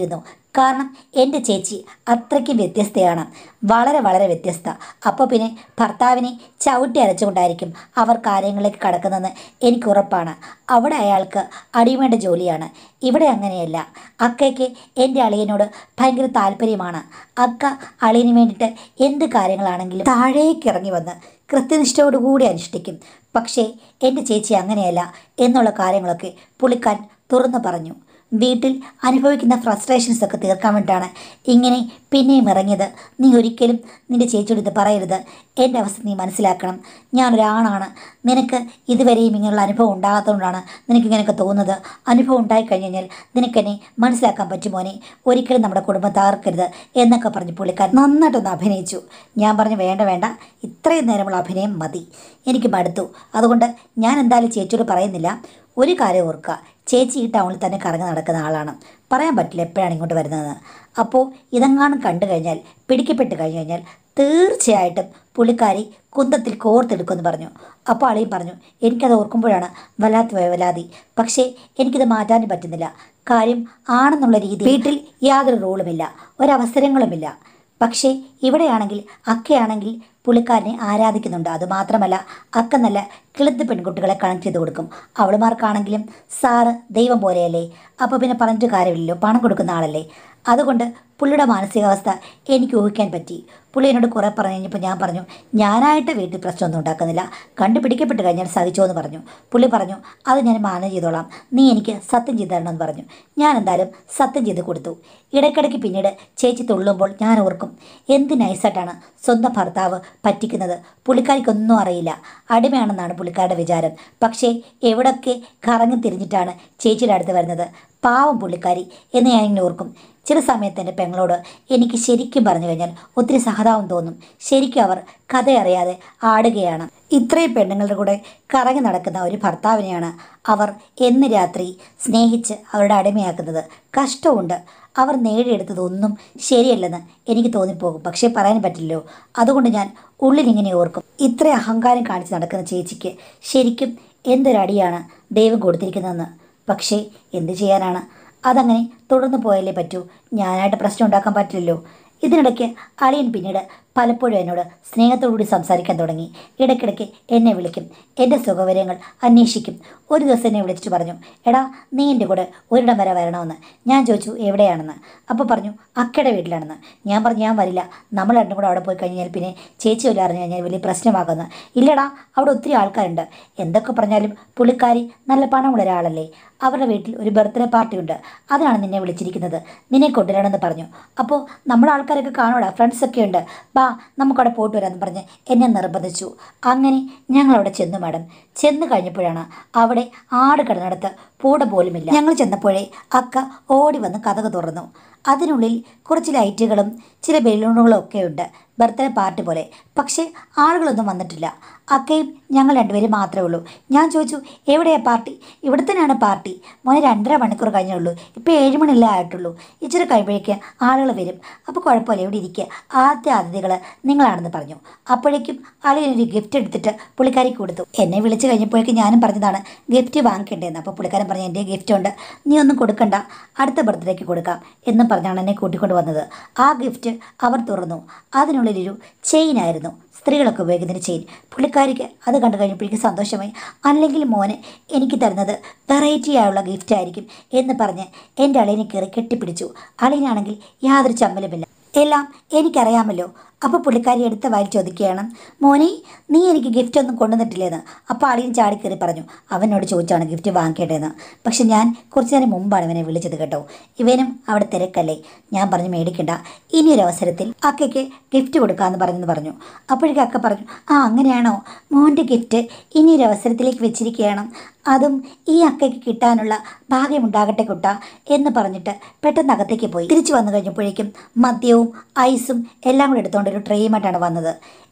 കാരണം എൻ്റെ ചേച്ചി അത്രയ്ക്കും വ്യത്യസ്തയാണ് വളരെ വളരെ വ്യത്യസ്ത അപ്പോൾ പിന്നെ ഭർത്താവിനെ ചവിട്ടി അരച്ചുകൊണ്ടായിരിക്കും അവർ കാര്യങ്ങളിലേക്ക് കടക്കുന്നതെന്ന് എനിക്ക് ഉറപ്പാണ് അവിടെ അയാൾക്ക് അടിമയുടെ ജോലിയാണ് ഇവിടെ അങ്ങനെയല്ല അക്കയ്ക്ക് എൻ്റെ അളിയനോട് ഭയങ്കര താല്പര്യമാണ് അക്ക അളിയന് വേണ്ടിയിട്ട് എന്ത് കാര്യങ്ങളാണെങ്കിലും താഴേക്ക് ഇറങ്ങി വന്ന് കൃത്യനിഷ്ഠയോടുകൂടി അനുഷ്ഠിക്കും പക്ഷേ എൻ്റെ ചേച്ചി അങ്ങനെയല്ല എന്നുള്ള കാര്യങ്ങളൊക്കെ പുള്ളിക്കാരൻ തുറന്നു പറഞ്ഞു വീട്ടിൽ അനുഭവിക്കുന്ന ഫ്രസ്ട്രേഷൻസ് ഒക്കെ തീർക്കാൻ വേണ്ടിയിട്ടാണ് ഇങ്ങനെ പിന്നെയും ഇറങ്ങിയത് നീ ഒരിക്കലും നിന്റെ ചേച്ചിയോട് ഇത് പറയരുത് എൻ്റെ അവസ്ഥ നീ മനസ്സിലാക്കണം ഞാനൊരാണാണ് നിനക്ക് ഇതുവരെയും ഇങ്ങനെയുള്ള അനുഭവം ഉണ്ടാകാത്തതുകൊണ്ടാണ് നിനക്ക് ഇങ്ങനെയൊക്കെ തോന്നുന്നത് അനുഭവം ഉണ്ടായി കഴിഞ്ഞ് കഴിഞ്ഞാൽ നിനക്കെന്നെ മനസ്സിലാക്കാൻ പറ്റുമോനെ ഒരിക്കലും നമ്മുടെ കുടുംബം തകർക്കരുത് എന്നൊക്കെ പറഞ്ഞ് പുള്ളിക്കാരൻ നന്നായിട്ടൊന്ന് അഭിനയിച്ചു ഞാൻ പറഞ്ഞു വേണ്ട വേണ്ട ഇത്രയും നേരമുള്ള അഭിനയം മതി എനിക്ക് മടുത്തു അതുകൊണ്ട് ഞാൻ എന്തായാലും ചേച്ചിയോട് പറയുന്നില്ല ഒരു കാര്യം ഓർക്കുക ചേച്ചി ഈ ടൗണിൽ തന്നെ കറങ്ങി നടക്കുന്ന ആളാണ് പറയാൻ പറ്റില്ല എപ്പോഴാണ് ഇങ്ങോട്ട് വരുന്നതെന്ന് അപ്പോൾ ഇതെങ്ങാനും കണ്ടു കഴിഞ്ഞാൽ പിടിക്കപ്പെട്ട് കഴിഞ്ഞു കഴിഞ്ഞാൽ തീർച്ചയായിട്ടും പുള്ളിക്കാരി കുന്തത്തിൽ കോർത്തെടുക്കുമെന്ന് പറഞ്ഞു അപ്പോൾ അളിയും പറഞ്ഞു എനിക്കത് ഓർക്കുമ്പോഴാണ് വല്ലാത്ത വേവലാതി പക്ഷേ എനിക്കിത് മാറ്റാനും പറ്റുന്നില്ല കാര്യം ആണെന്നുള്ള രീതി വീട്ടിൽ യാതൊരു റൂളുമില്ല ഒരവസരങ്ങളുമില്ല പക്ഷേ ഇവിടെയാണെങ്കിൽ അക്കയാണെങ്കിൽ പുള്ളിക്കാരനെ ആരാധിക്കുന്നുണ്ട് അതുമാത്രമല്ല അക്ക നല്ല കിളുത്ത് പെൺകുട്ടികളെ കണക്ട് ചെയ്ത് കൊടുക്കും അവളുമാർക്കാണെങ്കിലും സാറ് ദൈവം പോലെയല്ലേ അപ്പോൾ പിന്നെ പറഞ്ഞിട്ട് കാര്യമില്ലല്ലോ പണം കൊടുക്കുന്ന ആളല്ലേ അതുകൊണ്ട് പുള്ളിയുടെ മാനസികാവസ്ഥ എനിക്ക് ഊഹിക്കാൻ പറ്റി പുള്ളി എന്നോട് കുറേ പറഞ്ഞു കഴിഞ്ഞപ്പോൾ ഞാൻ പറഞ്ഞു ഞാനായിട്ട് വീട്ടിൽ പ്രശ്നമൊന്നും ഉണ്ടാക്കുന്നില്ല കണ്ടുപിടിക്കപ്പെട്ട് കഴിഞ്ഞാൽ സഹിച്ചോ എന്ന് പറഞ്ഞു പുള്ളി പറഞ്ഞു അത് ഞാൻ മാനേജ് ചെയ്തോളാം നീ എനിക്ക് സത്യം ചെയ്ത് തരണമെന്ന് പറഞ്ഞു ഞാൻ എന്തായാലും സത്യം ചെയ്ത് കൊടുത്തു ഇടയ്ക്കിടയ്ക്ക് പിന്നീട് ചേച്ചി തുള്ളുമ്പോൾ ഞാൻ ഓർക്കും എന്ത് നൈസായിട്ടാണ് സ്വന്തം ഭർത്താവ് പറ്റിക്കുന്നത് പുള്ളിക്കാരിക്കൊന്നും അറിയില്ല അടിമയാണെന്നാണ് പുള്ളിക്കാരുടെ വിചാരം പക്ഷേ എവിടൊക്കെ കറങ്ങി തിരിഞ്ഞിട്ടാണ് ചേച്ചിയുടെ അടുത്ത് വരുന്നത് പാവം പുള്ളിക്കാരി എന്ന് ഞാൻ ഇങ്ങനെ ഓർക്കും ചില സമയത്ത് എൻ്റെ പെങ്ങളോട് എനിക്ക് ശരിക്കും പറഞ്ഞു കഴിഞ്ഞാൽ ഒത്തിരി സഹതാപം തോന്നും ശരിക്കും അവർ കഥയറിയാതെ ആടുകയാണ് ഇത്രയും പെണ്ണുങ്ങളുടെ കൂടെ കറങ്ങി നടക്കുന്ന ഒരു ഭർത്താവിനെയാണ് അവർ എന്ന് രാത്രി സ്നേഹിച്ച് അവരുടെ അടിമയാക്കുന്നത് കഷ്ടമുണ്ട് അവർ നേടിയെടുത്തതൊന്നും ശരിയല്ലെന്ന് എനിക്ക് തോന്നിപ്പോകും പക്ഷേ പറയാൻ പറ്റില്ലല്ലോ അതുകൊണ്ട് ഞാൻ ഉള്ളിലിങ്ങനെ ഓർക്കും ഇത്ര അഹങ്കാരം കാണിച്ച് നടക്കുന്ന ചേച്ചിക്ക് ശരിക്കും എന്തൊരടിയാണ് ദൈവം കൊടുത്തിരിക്കുന്നതെന്ന് പക്ഷേ എന്ത് ചെയ്യാനാണ് അതങ്ങനെ തുടർന്ന് പോയാലേ പറ്റൂ ഞാനായിട്ട് പ്രശ്നം ഉണ്ടാക്കാൻ പറ്റില്ലല്ലോ ഇതിനിടയ്ക്ക് അളിയൻ പിന്നീട് പലപ്പോഴും എന്നോട് സ്നേഹത്തോടുകൂടി സംസാരിക്കാൻ തുടങ്ങി ഇടയ്ക്കിടയ്ക്ക് എന്നെ വിളിക്കും എൻ്റെ സുഖവിവരങ്ങൾ അന്വേഷിക്കും ഒരു ദിവസം എന്നെ വിളിച്ചിട്ട് പറഞ്ഞു എടാ നീ എൻ്റെ കൂടെ ഒരിടം വരെ വരണമെന്ന് ഞാൻ ചോദിച്ചു എവിടെയാണെന്ന് അപ്പോൾ പറഞ്ഞു അക്കയുടെ വീട്ടിലാണെന്ന് ഞാൻ പറഞ്ഞു ഞാൻ വരില്ല നമ്മൾ രണ്ടും കൂടെ അവിടെ പോയി കഴിഞ്ഞാൽ പിന്നെ ചേച്ചി വല്ല അറിഞ്ഞു കഴിഞ്ഞാൽ വലിയ പ്രശ്നമാകുന്നു ഇല്ലടാ അവിടെ ഒത്തിരി ആൾക്കാരുണ്ട് എന്തൊക്കെ പറഞ്ഞാലും പുള്ളിക്കാരി നല്ല പണമുള്ള ഒരാളല്ലേ അവരുടെ വീട്ടിൽ ഒരു ബർത്ത്ഡേ പാർട്ടി ഉണ്ട് അതിനാണ് നിന്നെ വിളിച്ചിരിക്കുന്നത് നിന്നെ കൊണ്ടുവരണമെന്ന് പറഞ്ഞു അപ്പോൾ നമ്മുടെ ആൾക്കാരൊക്കെ കാണൂടാ ഫ്രണ്ട്സൊക്കെ ഉണ്ട് ബാ നമുക്കവിടെ പോയിട്ട് വരാമെന്ന് പറഞ്ഞ് എന്നെ നിർബന്ധിച്ചു അങ്ങനെ ഞങ്ങൾ അവിടെ ചെന്നു മാഡം ചെന്ന് കഴിഞ്ഞപ്പോഴാണ് അവിടെ ആട് കിടന്നിടത്ത് പൂട പോലുമില്ല ഞങ്ങൾ ചെന്നപ്പോഴേ അക്ക ഓടി വന്ന് കഥക് തുറന്നു അതിനുള്ളിൽ കുറച്ച് ലൈറ്റുകളും ചില ബലൂണുകളും ഒക്കെ ഉണ്ട് ബർത്ത്ഡേ പാർട്ടി പോലെ പക്ഷേ ആളുകളൊന്നും വന്നിട്ടില്ല അക്കയും ഞങ്ങൾ രണ്ടുപേരും മാത്രമേ ഉള്ളൂ ഞാൻ ചോദിച്ചു എവിടെയാ പാർട്ടി ഇവിടെ തന്നെയാണ് പാർട്ടി മോനെ രണ്ടര മണിക്കൂർ കഴിഞ്ഞുള്ളൂ ഇപ്പോൾ ഏഴ് മണിയല്ലേ ആയിട്ടുള്ളൂ ഇച്ചിരി കഴിയുമ്പോഴേക്ക് ആളുകൾ വരും അപ്പോൾ കുഴപ്പമില്ല ഇവിടെ ഇരിക്കുക ആദ്യ അതിഥികൾ നിങ്ങളാണെന്ന് പറഞ്ഞു അപ്പോഴേക്കും ആളിനൊരു ഗിഫ്റ്റ് എടുത്തിട്ട് പുള്ളിക്കാരിക്ക് കൊടുത്തു എന്നെ വിളിച്ച് കഴിഞ്ഞപ്പോഴേക്കും ഞാനും പറഞ്ഞതാണ് ഗിഫ്റ്റ് വാങ്ങിക്കേണ്ടതെന്ന് അപ്പോൾ പുള്ളിക്കാരൻ പറഞ്ഞു എൻ്റെ ഗിഫ്റ്റ് ഉണ്ട് നീ ഒന്നും കൊടുക്കണ്ട അടുത്ത ബർത്ത്ഡേക്ക് കൊടുക്കാം എന്നും പറഞ്ഞാണ് എന്നെ കൂട്ടിക്കൊണ്ട് വന്നത് ആ ഗിഫ്റ്റ് അവർ തുറന്നു അതിനുള്ളിലൊരു ചെയിനായിരുന്നു സ്ത്രീകളൊക്കെ ഉപയോഗിക്കുന്നൊരു ചെയിൻ പുള്ളിക്കാരിക്ക് അത് കണ്ടു കഴിഞ്ഞപ്പോഴേക്കും സന്തോഷമായി അല്ലെങ്കിൽ മോനെ എനിക്ക് തരുന്നത് വെറൈറ്റി ആയുള്ള ഗിഫ്റ്റ് ആയിരിക്കും എന്ന് പറഞ്ഞ് എൻ്റെ അളിയനെ കയറി കെട്ടിപ്പിടിച്ചു അളിയനാണെങ്കിൽ യാതൊരു ചമ്മലുമില്ല എല്ലാം എനിക്കറിയാമല്ലോ അപ്പോൾ പുള്ളിക്കാരി എടുത്ത വായിൽ ചോദിക്കുകയാണ് മോനെ നീ എനിക്ക് ഗിഫ്റ്റ് ഒന്നും കൊണ്ടുവന്നിട്ടില്ലേന്ന് അപ്പോൾ അളിയൻ ചാടിക്കയറി പറഞ്ഞു അവനോട് ചോദിച്ചാണ് ഗിഫ്റ്റ് വാങ്ങിക്കേണ്ടതെന്ന് പക്ഷെ ഞാൻ കുറച്ച് നേരം മുമ്പാണ് ഇവനെ വിളിച്ചത് കേട്ടോ ഇവനും അവിടെ തിരക്കല്ലേ ഞാൻ പറഞ്ഞു മേടിക്കണ്ട ഇനിയൊരു അവസരത്തിൽ അക്കയ്ക്ക് ഗിഫ്റ്റ് കൊടുക്കാമെന്ന് പറഞ്ഞെന്ന് പറഞ്ഞു അപ്പോഴേക്കും അക്ക പറഞ്ഞു ആ അങ്ങനെയാണോ മോൻ്റെ ഗിഫ്റ്റ് ഇനിയൊരു അവസരത്തിലേക്ക് വെച്ചിരിക്കുകയാണ് അതും ഈ അക്കയ്ക്ക് കിട്ടാനുള്ള ഭാഗ്യമുണ്ടാകട്ടെ കുട്ട എന്ന് പറഞ്ഞിട്ട് പെട്ടെന്ന് അകത്തേക്ക് പോയി തിരിച്ചു വന്നു കഴിഞ്ഞപ്പോഴേക്കും മദ്യവും ഐസും എല്ലാം കൂടെ എടുത്തുകൊണ്ട് ഒരു ട്രെയുമായിട്ടാണ് വന്നത്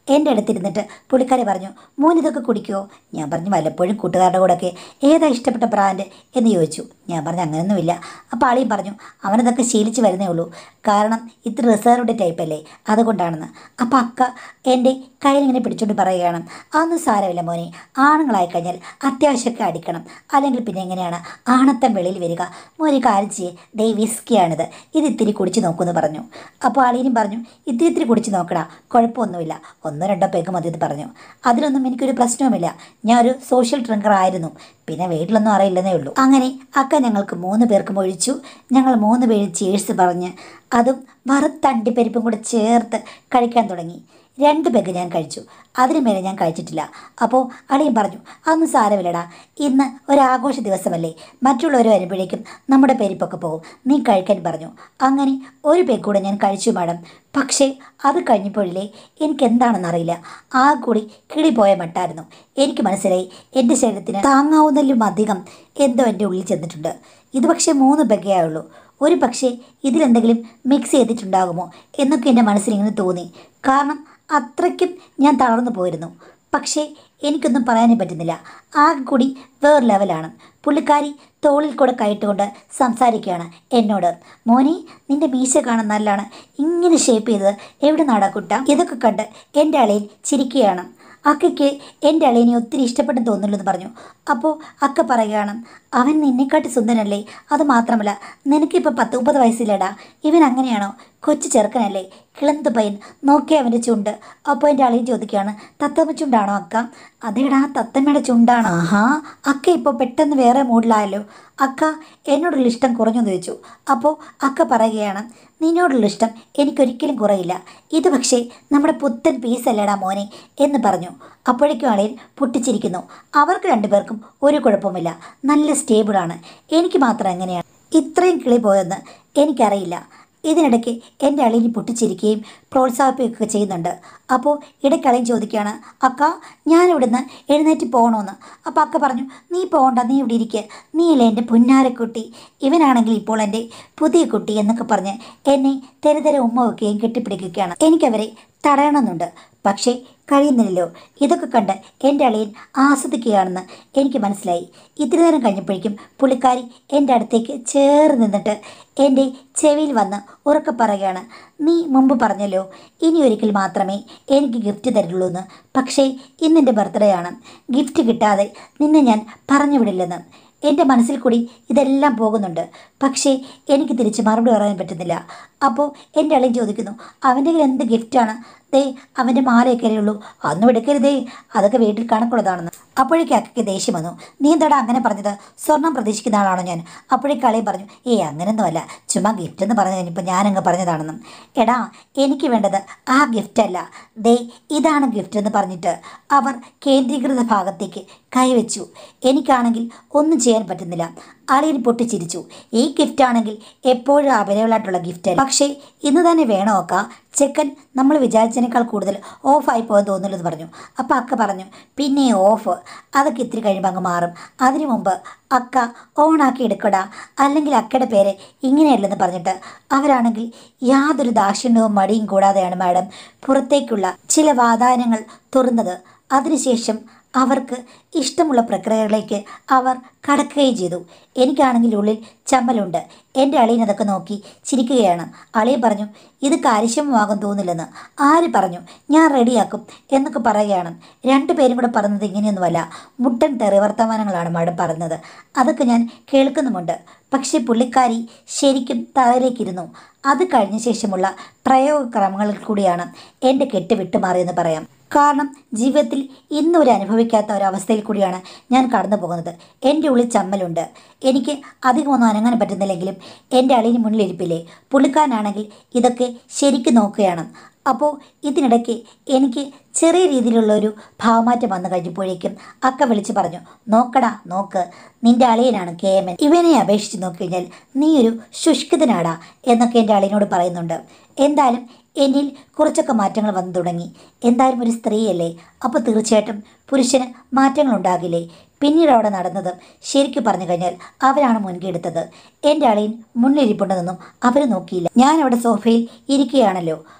എൻ്റെ അടുത്തിരുന്നിട്ട് പുള്ളിക്കാരി പറഞ്ഞു മോൻ ഇതൊക്കെ കുടിക്കുമോ ഞാൻ പറഞ്ഞു വല്ലപ്പോഴും കൂട്ടുകാരുടെ കൂടെയൊക്കെ ഏതാ ഇഷ്ടപ്പെട്ട ബ്രാൻഡ് എന്ന് ചോദിച്ചു ഞാൻ പറഞ്ഞു അങ്ങനെയൊന്നുമില്ല അപ്പോൾ ആളിയും പറഞ്ഞു അവനതൊക്കെ ശീലിച്ച് വരുന്നേ ഉള്ളൂ കാരണം ഇത്ര റിസർവ്ഡ് ടൈപ്പ് അല്ലേ അതുകൊണ്ടാണെന്ന് അപ്പോൾ അക്ക എൻ്റെ കയ്യിലിങ്ങനെ പിടിച്ചുകൊണ്ട് പറയുകയാണ് അതൊന്നും സാരമില്ല മോനെ ആണുങ്ങളായി കഴിഞ്ഞാൽ അത്യാവശ്യമൊക്കെ അടിക്കണം അല്ലെങ്കിൽ പിന്നെ എങ്ങനെയാണ് ആണത്തം വെളിയിൽ വരിക മോനെ കാര്യം ചെയ്യേ ദേ വിസ്കിയാണിത് ഇത് ഇത്തിരി കുടിച്ച് നോക്കുമെന്ന് പറഞ്ഞു അപ്പോൾ ആളീനും പറഞ്ഞു ഇത്തിരി ഇത്തിരി കുടിച്ച് നോക്കടാ കുഴപ്പമൊന്നുമില്ല ഒന്നോ രണ്ടോ പേക്ക് മതി എന്ന് പറഞ്ഞു അതിലൊന്നും എനിക്കൊരു പ്രശ്നവുമില്ല ഞാൻ ഒരു സോഷ്യൽ ഡ്രിങ്കർ ആയിരുന്നു പിന്നെ വീട്ടിലൊന്നും അറിയില്ലെന്നേ ഉള്ളൂ അങ്ങനെ അക്ക ഞങ്ങൾക്ക് മൂന്ന് പേർക്കും ഒഴിച്ചു ഞങ്ങൾ മൂന്ന് പേര് ചേഴ്സ് പറഞ്ഞ് അതും വറുത്തണ്ടിപ്പരിപ്പും കൂടെ ചേർത്ത് കഴിക്കാൻ തുടങ്ങി രണ്ട് പെഗ് ഞാൻ കഴിച്ചു അതിന് മേലെ ഞാൻ കഴിച്ചിട്ടില്ല അപ്പോൾ അളിയൻ പറഞ്ഞു അതൊന്നും സാരമില്ലടാ ഇന്ന് ഒരാഘോഷ ദിവസമല്ലേ മറ്റുള്ളവർ വരുമ്പോഴേക്കും നമ്മുടെ പെരിപ്പൊക്കെ പോകും നീ കഴിക്കാൻ പറഞ്ഞു അങ്ങനെ ഒരു പെഗ് കൂടെ ഞാൻ കഴിച്ചു മാഡം പക്ഷേ അത് കഴിഞ്ഞപ്പോഴില്ലേ എനിക്ക് എന്താണെന്നറിയില്ല ആ കൂടി കിളി പോയ മട്ടായിരുന്നു എനിക്ക് മനസ്സിലായി എൻ്റെ ശരീരത്തിന് താങ്ങാവുന്നതിലും അധികം എന്തോ എൻ്റെ ഉള്ളിൽ ചെന്നിട്ടുണ്ട് ഇത് പക്ഷേ മൂന്ന് പെഗേ ആയുള്ളൂ ഒരു പക്ഷേ ഇതിലെന്തെങ്കിലും മിക്സ് ചെയ്തിട്ടുണ്ടാകുമോ എന്നൊക്കെ എൻ്റെ മനസ്സിലിങ്ങനെ തോന്നി കാരണം അത്രയ്ക്കും ഞാൻ തളർന്നു പോയിരുന്നു പക്ഷേ എനിക്കൊന്നും പറയാനേ പറ്റുന്നില്ല ആകെ കൂടി വേറെ ലെവലാണ് പുള്ളിക്കാരി തോളിൽ കൂടെ കയറ്റുകൊണ്ട് സംസാരിക്കുകയാണ് എന്നോട് മോനി നിന്റെ മീശ കാണാൻ നല്ലതാണ് ഇങ്ങനെ ഷേപ്പ് ചെയ്തത് എവിടെ നാടാക്കുട്ട ഇതൊക്കെ കണ്ട് എൻ്റെ അളയിൽ ചിരിക്കുകയാണ് അക്കയ്ക്ക് എൻ്റെ അളിയനെ ഒത്തിരി ഇഷ്ടപ്പെട്ടെന്ന് തോന്നുള്ളൂ എന്ന് പറഞ്ഞു അപ്പോൾ അക്ക പറയുകയാണ് അവൻ നിന്നെക്കാട്ടി സുന്ദരനല്ലേ അത് മാത്രമല്ല നിനക്കിപ്പോൾ പത്ത് മുപ്പത് വയസ്സില്ലടാ ഇവൻ അങ്ങനെയാണോ കൊച്ചു ചെറുക്കനല്ലേ കിളന്ത് പയ്യൻ നോക്കി അവൻ്റെ ചുണ്ട് അപ്പോൾ എൻ്റെ അളിയൻ ചോദിക്കുകയാണ് തത്തമ്മ ചുണ്ടാണോ അക്ക അതേടാ തത്തമ്മയുടെ ചുണ്ടാണ് ആഹാ അക്ക ഇപ്പോൾ പെട്ടെന്ന് വേറെ മൂഡിലായല്ലോ അക്ക എന്നോടുള്ള ഇഷ്ടം കുറഞ്ഞു എന്ന് ചോദിച്ചു അപ്പോൾ അക്ക പറയുകയാണ് നിന്നോടുള്ള ഇഷ്ടം എനിക്കൊരിക്കലും കുറയില്ല ഇത് പക്ഷേ നമ്മുടെ പുത്തൻ പീസല്ലടാ മോനെ എന്ന് പറഞ്ഞു അപ്പോഴേക്കും അളിയൻ പൊട്ടിച്ചിരിക്കുന്നു അവർക്ക് രണ്ടുപേർക്കും ഒരു കുഴപ്പമില്ല നല്ല സ്റ്റേബിളാണ് എനിക്ക് മാത്രം എങ്ങനെയാണ് ഇത്രയും കിളി പോയെന്ന് എനിക്കറിയില്ല ഇതിനിടയ്ക്ക് എൻ്റെ അളിയന് പൊട്ടിച്ചിരിക്കുകയും പ്രോത്സാഹിപ്പിക്കുകയൊക്കെ ചെയ്യുന്നുണ്ട് അപ്പോൾ ഇടയ്ക്കളയും ചോദിക്കുകയാണ് അക്ക ഞാൻ ഇവിടുന്ന് എഴുന്നേറ്റ് പോകണമെന്ന് അപ്പോൾ അക്ക പറഞ്ഞു നീ പോകണ്ട നീ ഇവിടെ ഇരിക്കുക നീയല്ലേ എൻ്റെ പുന്നാരക്കുട്ടി ഇവനാണെങ്കിൽ ഇപ്പോൾ എൻ്റെ പുതിയ കുട്ടി എന്നൊക്കെ പറഞ്ഞ് എന്നെ തെരുതെര ഉമ്മ വെക്കുകയും കെട്ടിപ്പിടിക്കുകയാണ് എനിക്കവരെ തടയണമെന്നുണ്ട് പക്ഷേ കഴിയുന്നില്ലല്ലോ ഇതൊക്കെ കണ്ട് എൻ്റെ അളിയൻ ആസ്വദിക്കുകയാണെന്ന് എനിക്ക് മനസ്സിലായി ഇത്തിരി നേരം കഴിഞ്ഞപ്പോഴേക്കും പുള്ളിക്കാരി എൻ്റെ അടുത്തേക്ക് ചേർന്ന് നിന്നിട്ട് എൻ്റെ ചെവിയിൽ വന്ന് ഉറക്കെ പറയുകയാണ് നീ മുമ്പ് പറഞ്ഞല്ലോ ഇനി ഒരിക്കൽ മാത്രമേ എനിക്ക് ഗിഫ്റ്റ് തരുള്ളൂ എന്ന് പക്ഷേ ഇന്നെൻ്റെ ബർത്ത്ഡേ ആണ് ഗിഫ്റ്റ് കിട്ടാതെ നിന്നെ ഞാൻ പറഞ്ഞു വിടില്ലെന്ന് എൻ്റെ മനസ്സിൽ കൂടി ഇതെല്ലാം പോകുന്നുണ്ട് പക്ഷേ എനിക്ക് തിരിച്ച് മറുപടി പറയാൻ പറ്റുന്നില്ല അപ്പോൾ എൻ്റെ അളിയൻ ചോദിക്കുന്നു അവൻ്റെ കയ്യിൽ എന്ത് ഗിഫ്റ്റാണ് ദേ അവൻ്റെ മാലയൊക്കെ ഉള്ളൂ അതൊന്നും എടുക്കരുതേ അതൊക്കെ വീട്ടിൽ കണക്കുള്ളതാണെന്ന് അപ്പോഴേക്കും അക്കയ്ക്ക് ദേഷ്യം വന്നു നീ എന്താടാ അങ്ങനെ പറഞ്ഞത് സ്വർണം പ്രതീക്ഷിക്കുന്ന ആളാണോ ഞാൻ അപ്പോഴേക്കും കളയും പറഞ്ഞു ഏയ് അങ്ങനെയൊന്നുമല്ല ചുമ്മാ ഗിഫ്റ്റ് എന്ന് പറഞ്ഞു കഴിഞ്ഞപ്പോൾ ഞാനങ്ങ് പറഞ്ഞതാണെന്നും എടാ എനിക്ക് വേണ്ടത് ആ ഗിഫ്റ്റ് അല്ല ദേ ഇതാണ് ഗിഫ്റ്റ് എന്ന് പറഞ്ഞിട്ട് അവർ കേന്ദ്രീകൃത ഭാഗത്തേക്ക് കൈവച്ചു എനിക്കാണെങ്കിൽ ഒന്നും ചെയ്യാൻ പറ്റുന്നില്ല അളിയൻ പൊട്ടിച്ചിരിച്ചു ഈ ഗിഫ്റ്റ് ആണെങ്കിൽ എപ്പോഴും അവൈലബിൾ ആയിട്ടുള്ള ഗിഫ്റ്റ് പക്ഷേ ഇന്ന് തന്നെ വേണോ അക്ക ചെക്കൻ നമ്മൾ വിചാരിച്ചതിനേക്കാൾ കൂടുതൽ ഓഫായി പോകാൻ തോന്നുന്നില്ലെന്ന് പറഞ്ഞു അപ്പോൾ അക്ക പറഞ്ഞു പിന്നെ ഓഫ് അതൊക്കെ ഇത്തിരി കഴിയുമ്പോൾ അങ്ങ് മാറും അതിനു മുമ്പ് അക്ക ഓണാക്കി എടുക്കടാ അല്ലെങ്കിൽ അക്കയുടെ പേര് ഇങ്ങനെയല്ലെന്ന് പറഞ്ഞിട്ട് അവരാണെങ്കിൽ യാതൊരു ദാക്ഷിണ്യവും മടിയും കൂടാതെയാണ് മാഡം പുറത്തേക്കുള്ള ചില വാതായനങ്ങൾ തുറന്നത് അതിനുശേഷം അവർക്ക് ഇഷ്ടമുള്ള പ്രക്രിയകളിലേക്ക് അവർ കടക്കുകയും ചെയ്തു എനിക്കാണെങ്കിൽ ഉള്ളിൽ ചമ്മലുണ്ട് എൻ്റെ അളിയൻ അതൊക്കെ നോക്കി ചിരിക്കുകയാണ് അളിയൻ പറഞ്ഞു ഇത് കാര്യക്ഷമമാകും തോന്നില്ലെന്ന് ആര് പറഞ്ഞു ഞാൻ റെഡിയാക്കും എന്നൊക്കെ പറയുകയാണ് രണ്ടുപേരും കൂടെ പറഞ്ഞത് ഇങ്ങനെയൊന്നുമല്ല മുട്ടൻ തെറി വർത്തമാനങ്ങളാണ് മാഡം പറഞ്ഞത് അതൊക്കെ ഞാൻ കേൾക്കുന്നുമുണ്ട് പക്ഷേ പുള്ളിക്കാരി ശരിക്കും തലയിലേക്കിരുന്നു അത് കഴിഞ്ഞ ശേഷമുള്ള പ്രയോഗക്രമങ്ങളിൽ കൂടിയാണ് എൻ്റെ കെട്ട് വിട്ടുമാറിയെന്ന് പറയാം കാരണം ജീവിതത്തിൽ ഇന്നുവരെ അനുഭവിക്കാത്ത ഒരവസ്ഥയിൽ കൂടിയാണ് ഞാൻ കടന്നു പോകുന്നത് എൻ്റെ ഉള്ളിൽ ചമ്മലുണ്ട് എനിക്ക് അധികമൊന്നും അനങ്ങാൻ പറ്റുന്നില്ലെങ്കിലും എൻ്റെ അളിന് മുന്നിലിരിപ്പില്ലേ പുള്ളിക്കാരനാണെങ്കിൽ ഇതൊക്കെ ശരിക്കും നോക്കുകയാണ് അപ്പോൾ ഇതിനിടയ്ക്ക് എനിക്ക് ചെറിയ രീതിയിലുള്ള ഒരു ഭാവമാറ്റം വന്നു കഴിഞ്ഞപ്പോഴേക്കും അക്ക വിളിച്ച് പറഞ്ഞു നോക്കടാ നോക്ക് നിന്റെ അളിയനാണ് കെ എം എൻ ഇവനെ അപേക്ഷിച്ച് നോക്കിക്കഴിഞ്ഞാൽ നീ ഒരു ശുഷ്കിതനാടാ എന്നൊക്കെ എൻ്റെ അളിയനോട് പറയുന്നുണ്ട് എന്തായാലും എന്നിൽ കുറച്ചൊക്കെ മാറ്റങ്ങൾ വന്നു തുടങ്ങി എന്തായാലും ഒരു സ്ത്രീയല്ലേ അപ്പോൾ തീർച്ചയായിട്ടും പുരുഷന് മാറ്റങ്ങൾ ഉണ്ടാകില്ലേ പിന്നീട് അവിടെ നടന്നതും ശരിക്കും പറഞ്ഞു കഴിഞ്ഞാൽ അവരാണ് മുൻകൈ എടുത്തത് എൻ്റെ അളിയൻ മുന്നിലിരിപ്പുണ്ടെന്നൊന്നും അവർ നോക്കിയില്ല ഞാൻ അവിടെ സോഫയിൽ ഇരിക്കുകയാണല്ലോ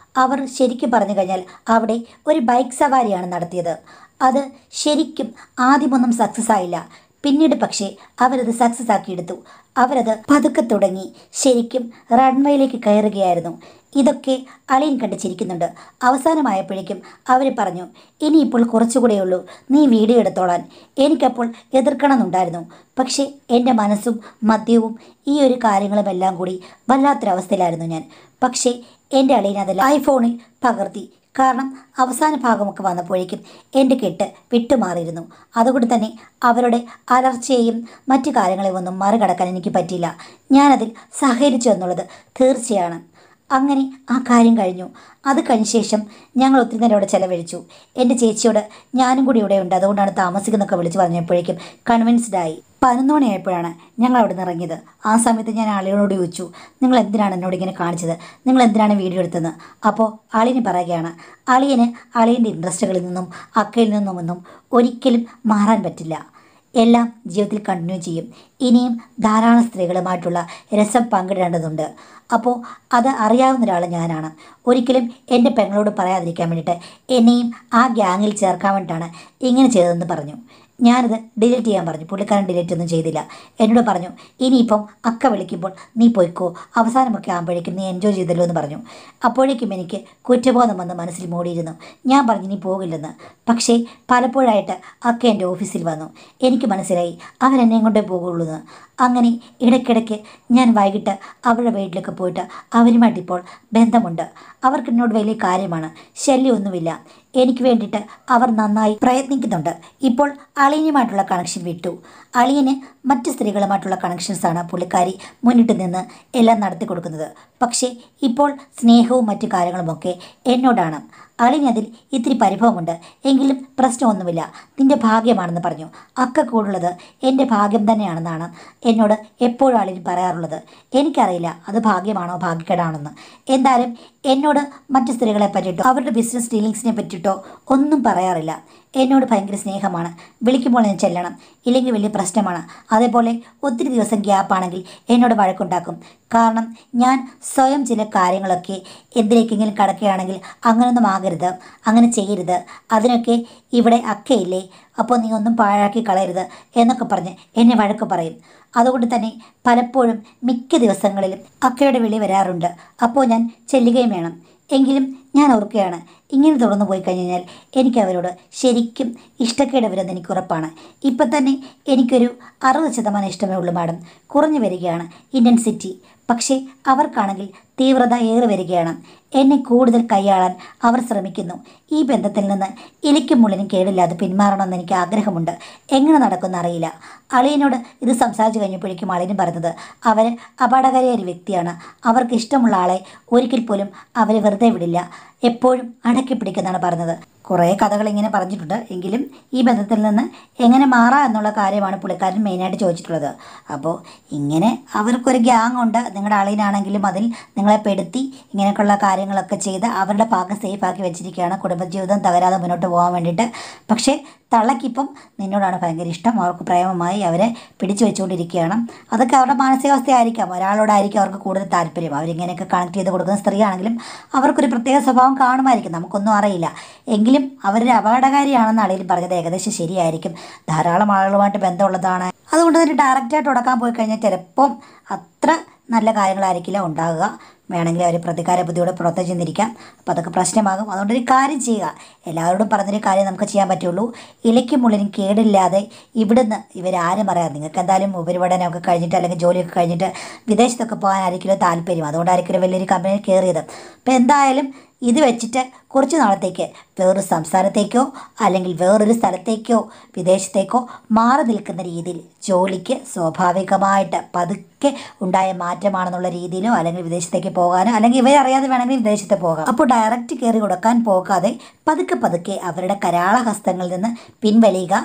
അവർ ശരിക്കും പറഞ്ഞു കഴിഞ്ഞാൽ അവിടെ ഒരു ബൈക്ക് സവാരിയാണ് നടത്തിയത് അത് ശരിക്കും ആദ്യമൊന്നും സക്സസ് ആയില്ല പിന്നീട് പക്ഷേ അവരത് സക്സസ് ആക്കിയെടുത്തു അവരത് പതുക്കെ തുടങ്ങി ശരിക്കും റൺവേയിലേക്ക് കയറുകയായിരുന്നു ഇതൊക്കെ അളിയൻ കണ്ട് ചിരിക്കുന്നുണ്ട് അവസാനമായപ്പോഴേക്കും അവർ പറഞ്ഞു ഇനിയിപ്പോൾ കുറച്ചുകൂടെയുള്ളൂ നീ വീഡിയോ എടുത്തോളാൻ എനിക്കപ്പോൾ എതിർക്കണമെന്നുണ്ടായിരുന്നു പക്ഷേ എൻ്റെ മനസ്സും മദ്യവും ഈ ഒരു കാര്യങ്ങളുമെല്ലാം കൂടി വല്ലാത്തൊരവസ്ഥയിലായിരുന്നു ഞാൻ പക്ഷേ എൻ്റെ അളിയൻ അതിൽ ഐഫോണിൽ പകർത്തി കാരണം അവസാന ഭാഗമൊക്കെ വന്നപ്പോഴേക്കും എൻ്റെ കെട്ട് വിട്ടുമാറിയിരുന്നു അതുകൊണ്ട് തന്നെ അവരുടെ അലർച്ചയെയും മറ്റു കാര്യങ്ങളെയും ഒന്നും മറികടക്കാൻ എനിക്ക് പറ്റിയില്ല ഞാനതിൽ സഹകരിച്ചു എന്നുള്ളത് തീർച്ചയാണ് അങ്ങനെ ആ കാര്യം കഴിഞ്ഞു അത് കഴിഞ്ഞ ശേഷം ഞങ്ങൾ ഒത്തിരി നേരം അവിടെ ചെലവഴിച്ചു എൻ്റെ ചേച്ചിയോട് ഞാനും കൂടി ഇവിടെ ഉണ്ട് അതുകൊണ്ടാണ് താമസിക്കുന്നൊക്കെ വിളിച്ചു പറഞ്ഞപ്പോഴേക്കും കൺവിൻസ്ഡ് ആയി പതിനൊന്ന് മണിയായപ്പോഴാണ് ഞങ്ങൾ അവിടെ നിന്ന് ഇറങ്ങിയത് ആ സമയത്ത് ഞാൻ ആളിനോട് ചോദിച്ചു നിങ്ങൾ എന്തിനാണ് എന്നോട് ഇങ്ങനെ കാണിച്ചത് നിങ്ങൾ എന്തിനാണ് വീഡിയോ എടുത്തത് അപ്പോൾ ആളിന് പറയുകയാണ് അളിയന് അളിയൻ്റെ ഇൻട്രസ്റ്റുകളിൽ നിന്നും അക്കയിൽ നിന്നുമൊന്നും ഒരിക്കലും മാറാൻ പറ്റില്ല എല്ലാം ജീവിതത്തിൽ കണ്ടിന്യൂ ചെയ്യും ഇനിയും ധാരാളം സ്ത്രീകളുമായിട്ടുള്ള രസം പങ്കിടേണ്ടതുണ്ട് അപ്പോൾ അത് അറിയാവുന്ന ഒരാൾ ഞാനാണ് ഒരിക്കലും എൻ്റെ പെങ്ങളോട് പറയാതിരിക്കാൻ വേണ്ടിയിട്ട് എന്നെയും ആ ഗ്യാങ്ങിൽ ചേർക്കാൻ വേണ്ടിയിട്ടാണ് ഇങ്ങനെ ചെയ്തതെന്ന് പറഞ്ഞു ഞാനത് ഡിലീറ്റ് ചെയ്യാൻ പറഞ്ഞു പുള്ളിക്കാരൻ ഡിലീറ്റ് ഒന്നും ചെയ്തില്ല എന്നോട് പറഞ്ഞു ഇനിയിപ്പം അക്ക വിളിക്കുമ്പോൾ നീ പോയിക്കോ അവസാനമൊക്കെ ആകുമ്പോഴേക്കും നീ എൻജോയ് ചെയ്തല്ലോ എന്ന് പറഞ്ഞു അപ്പോഴേക്കും എനിക്ക് കുറ്റബോധം വന്ന് മനസ്സിൽ മൂടിയിരുന്നു ഞാൻ പറഞ്ഞു നീ പോകില്ലെന്ന് പക്ഷേ പലപ്പോഴായിട്ട് അക്ക എൻ്റെ ഓഫീസിൽ വന്നു എനിക്ക് മനസ്സിലായി അവൻ എന്നെയും കൊണ്ടേ പോകുള്ളൂ എന്ന് അങ്ങനെ ഇടയ്ക്കിടയ്ക്ക് ഞാൻ വൈകിട്ട് അവരുടെ വീട്ടിലൊക്കെ പോയിട്ട് അവരുമായിട്ട് ഇപ്പോൾ ബന്ധമുണ്ട് അവർക്ക് എന്നോട് വലിയ കാര്യമാണ് ശല്യമൊന്നുമില്ല എനിക്ക് വേണ്ടിയിട്ട് അവർ നന്നായി പ്രയത്നിക്കുന്നുണ്ട് ഇപ്പോൾ അളിയനുമായിട്ടുള്ള കണക്ഷൻ വിട്ടു അളിയന് മറ്റ് സ്ത്രീകളുമായിട്ടുള്ള കണക്ഷൻസാണ് പുള്ളിക്കാരി മുന്നിട്ട് നിന്ന് എല്ലാം നടത്തി കൊടുക്കുന്നത് പക്ഷേ ഇപ്പോൾ സ്നേഹവും മറ്റു കാര്യങ്ങളുമൊക്കെ എന്നോടാണ് അളിനതിൽ ഇത്തിരി പരിഭവമുണ്ട് എങ്കിലും പ്രശ്നമൊന്നുമില്ല നിന്റെ ഭാഗ്യമാണെന്ന് പറഞ്ഞു അക്ക കൂടുള്ളത് എൻ്റെ ഭാഗ്യം തന്നെയാണെന്നാണ് എന്നോട് എപ്പോഴും അളിന് പറയാറുള്ളത് എനിക്കറിയില്ല അത് ഭാഗ്യമാണോ ഭാഗ്യക്കേടാണെന്ന് എന്തായാലും എന്നോട് മറ്റു സ്ത്രീകളെ പറ്റിയിട്ടോ അവരുടെ ബിസിനസ് ഡീലിങ്സിനെ പറ്റിയിട്ടോ ഒന്നും പറയാറില്ല എന്നോട് ഭയങ്കര സ്നേഹമാണ് വിളിക്കുമ്പോൾ ഞാൻ ചെല്ലണം ഇല്ലെങ്കിൽ വലിയ പ്രശ്നമാണ് അതേപോലെ ഒത്തിരി ദിവസം ഗ്യാപ്പാണെങ്കിൽ എന്നോട് വഴക്കുണ്ടാക്കും കാരണം ഞാൻ സ്വയം ചില കാര്യങ്ങളൊക്കെ എന്തിലേക്കെങ്കിലും കടക്കുകയാണെങ്കിൽ അങ്ങനൊന്നും ആകരുത് അങ്ങനെ ചെയ്യരുത് അതിനൊക്കെ ഇവിടെ അക്കയില്ലേ അപ്പോൾ നീ ഒന്നും പാഴാക്കി കളയരുത് എന്നൊക്കെ പറഞ്ഞ് എന്നെ വഴക്ക് പറയും അതുകൊണ്ട് തന്നെ പലപ്പോഴും മിക്ക ദിവസങ്ങളിലും അക്കയുടെ വിളി വരാറുണ്ട് അപ്പോൾ ഞാൻ ചെല്ലുകയും വേണം എങ്കിലും ഞാൻ ഓർക്കുകയാണ് ഇങ്ങനെ തുടർന്ന് പോയി കഴിഞ്ഞാൽ എനിക്ക് അവരോട് ശരിക്കും ഇഷ്ടക്കേട് വരുമെന്ന് എനിക്ക് ഉറപ്പാണ് ഇപ്പം തന്നെ എനിക്കൊരു അറുപത് ശതമാനം ഇഷ്ടമേ ഉള്ളൂ മാഡം കുറഞ്ഞു വരികയാണ് ഇൻറ്റൻസിറ്റി പക്ഷേ അവർക്കാണെങ്കിൽ തീവ്രത ഏറി വരികയാണ് എന്നെ കൂടുതൽ കൈയാളാൻ അവർ ശ്രമിക്കുന്നു ഈ ബന്ധത്തിൽ നിന്ന് ഇലിക്കും മുള്ളിനും കേടില്ലാതെ പിന്മാറണമെന്ന് എനിക്ക് ആഗ്രഹമുണ്ട് എങ്ങനെ നടക്കുമെന്ന് അറിയില്ല അളിയനോട് ഇത് സംസാരിച്ചു കഴിഞ്ഞപ്പോഴേക്കും അളിയനും പറഞ്ഞത് അവർ അപകടകാരിയായ ഒരു വ്യക്തിയാണ് അവർക്ക് ഇഷ്ടമുള്ള ആളെ ഒരിക്കൽ പോലും അവരെ വെറുതെ വിടില്ല എപ്പോഴും അടക്കി പിടിക്കുന്നതാണ് പറഞ്ഞത് കുറേ കഥകൾ ഇങ്ങനെ പറഞ്ഞിട്ടുണ്ട് എങ്കിലും ഈ ബന്ധത്തിൽ നിന്ന് എങ്ങനെ മാറാം എന്നുള്ള കാര്യമാണ് പുള്ളിക്കാരൻ മെയിനായിട്ട് ചോദിച്ചിട്ടുള്ളത് അപ്പോൾ ഇങ്ങനെ അവർക്കൊരു ഗ്യാങ് ഉണ്ട് നിങ്ങളുടെ ആളിനാണെങ്കിലും അതിൽ നിങ്ങളെ പെടുത്തി ഇങ്ങനെയൊക്കെയുള്ള കാര്യങ്ങളൊക്കെ ചെയ്ത് അവരുടെ ഭാഗം സേഫാക്കി വെച്ചിരിക്കുകയാണ് കുടുംബജീവിതം തകരാതെ മുന്നോട്ട് പോകാൻ വേണ്ടിയിട്ട് പക്ഷേ തള്ളക്കിപ്പം നിന്നോടാണ് ഭയങ്കര ഇഷ്ടം അവർക്ക് പ്രേമമായി അവരെ പിടിച്ചു വെച്ചുകൊണ്ടിരിക്കുകയാണ് അതൊക്കെ അവരുടെ മാനസികാവസ്ഥയായിരിക്കാം ഒരാളോടായിരിക്കും അവർക്ക് കൂടുതൽ താല്പര്യം അവരിങ്ങനെയൊക്കെ കണക്ട് ചെയ്ത് കൊടുക്കുന്ന സ്ത്രീയാണെങ്കിലും അവർക്കൊരു പ്രത്യേക സ്വഭാവം കാണുമായിരിക്കും നമുക്കൊന്നും അറിയില്ല എങ്കിലും അവരൊരു അപകടകാരിയാണെന്ന് ആണെങ്കിലും പറഞ്ഞത് ഏകദേശം ശരിയായിരിക്കും ധാരാളം ആളുകളുമായിട്ട് ബന്ധമുള്ളതാണ് അതുകൊണ്ട് തന്നെ ഡയറക്റ്റായിട്ട് ഉടക്കാൻ പോയി കഴിഞ്ഞാൽ ചിലപ്പം അത്ര നല്ല കാര്യങ്ങളായിരിക്കില്ല ഉണ്ടാകുക വേണമെങ്കിൽ അവർ പ്രതികാര ബുദ്ധിയോടെ പുറത്ത് ചെന്നിരിക്കാം അപ്പോൾ അതൊക്കെ പ്രശ്നമാകും അതുകൊണ്ട് ഒരു കാര്യം ചെയ്യുക എല്ലാവരോടും പറഞ്ഞൊരു കാര്യം നമുക്ക് ചെയ്യാൻ പറ്റുള്ളൂ ഇലയ്ക്കും മുള്ളിനും കേടില്ലാതെ ഇവിടുന്ന് ഇവരാരും അറിയാം നിങ്ങൾക്ക് എന്തായാലും ഉപരിപഠനമൊക്കെ കഴിഞ്ഞിട്ട് അല്ലെങ്കിൽ ജോലിയൊക്കെ കഴിഞ്ഞിട്ട് വിദേശത്തൊക്കെ പോകാനായിരിക്കുമല്ലോ താല്പര്യം അതുകൊണ്ടായിരിക്കും വലിയൊരു കമ്പനിയിൽ കയറിയത് അപ്പോൾ എന്തായാലും ഇത് വെച്ചിട്ട് കുറച്ച് നാളത്തേക്ക് വേറൊരു സംസ്ഥാനത്തേക്കോ അല്ലെങ്കിൽ വേറൊരു സ്ഥലത്തേക്കോ വിദേശത്തേക്കോ മാറി നിൽക്കുന്ന രീതിയിൽ ജോലിക്ക് സ്വാഭാവികമായിട്ട് പതുക്കെ ഉണ്ടായ മാറ്റമാണെന്നുള്ള രീതിയിലോ അല്ലെങ്കിൽ വിദേശത്തേക്ക് പോകാനോ അല്ലെങ്കിൽ ഇവരറിയാതെ വേണമെങ്കിൽ വിദേശത്ത് പോകാം അപ്പോൾ ഡയറക്റ്റ് കയറി കൊടുക്കാൻ പോകാതെ പതുക്കെ പതുക്കെ അവരുടെ കരാളഹസ്തങ്ങളിൽ നിന്ന് പിൻവലിയുക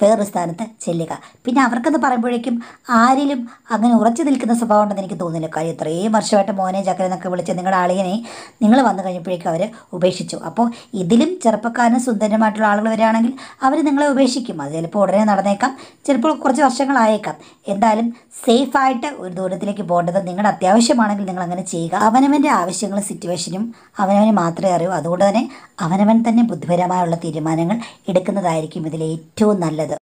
വേറൊരു സ്ഥാനത്ത് ചെല്ലുക പിന്നെ അവർക്കെന്ന് പറയുമ്പോഴേക്കും ആരിലും അങ്ങനെ ഉറച്ചു നിൽക്കുന്ന സ്വഭാവം ഉണ്ടെന്ന് എനിക്ക് തോന്നുന്നില്ല കാര്യം ഇത്രയും വർഷമായിട്ട് മോനെ ചക്കര എന്നൊക്കെ വിളിച്ച് നിങ്ങളുടെ അളിയനെ നിങ്ങൾ വന്നു കഴിഞ്ഞപ്പോഴേക്കും അവർ ഉപേക്ഷിച്ചു അപ്പോൾ ഇതിലും ചെറുപ്പക്കാരനും സുന്ദരമായിട്ടുള്ള ആളുകൾ വരികയാണെങ്കിൽ അവർ നിങ്ങളെ ഉപേക്ഷിക്കും അത് ചിലപ്പോൾ ഉടനെ നടന്നേക്കാം ചിലപ്പോൾ കുറച്ച് വർഷങ്ങളായേക്കാം എന്തായാലും സേഫായിട്ട് ഒരു ദൂരത്തിലേക്ക് പോകേണ്ടത് നിങ്ങളുടെ അത്യാവശ്യമാണെങ്കിൽ നിങ്ങൾ അങ്ങനെ ചെയ്യുക അവനവൻ്റെ ആവശ്യങ്ങളും സിറ്റുവേഷനും അവനവന് മാത്രമേ അറിയൂ അതുകൊണ്ട് തന്നെ അവനവൻ തന്നെ ബുദ്ധിപരമായുള്ള തീരുമാനങ്ങൾ എടുക്കുന്നതായിരിക്കും ഇതിൽ ഏറ്റവും നല്ലത്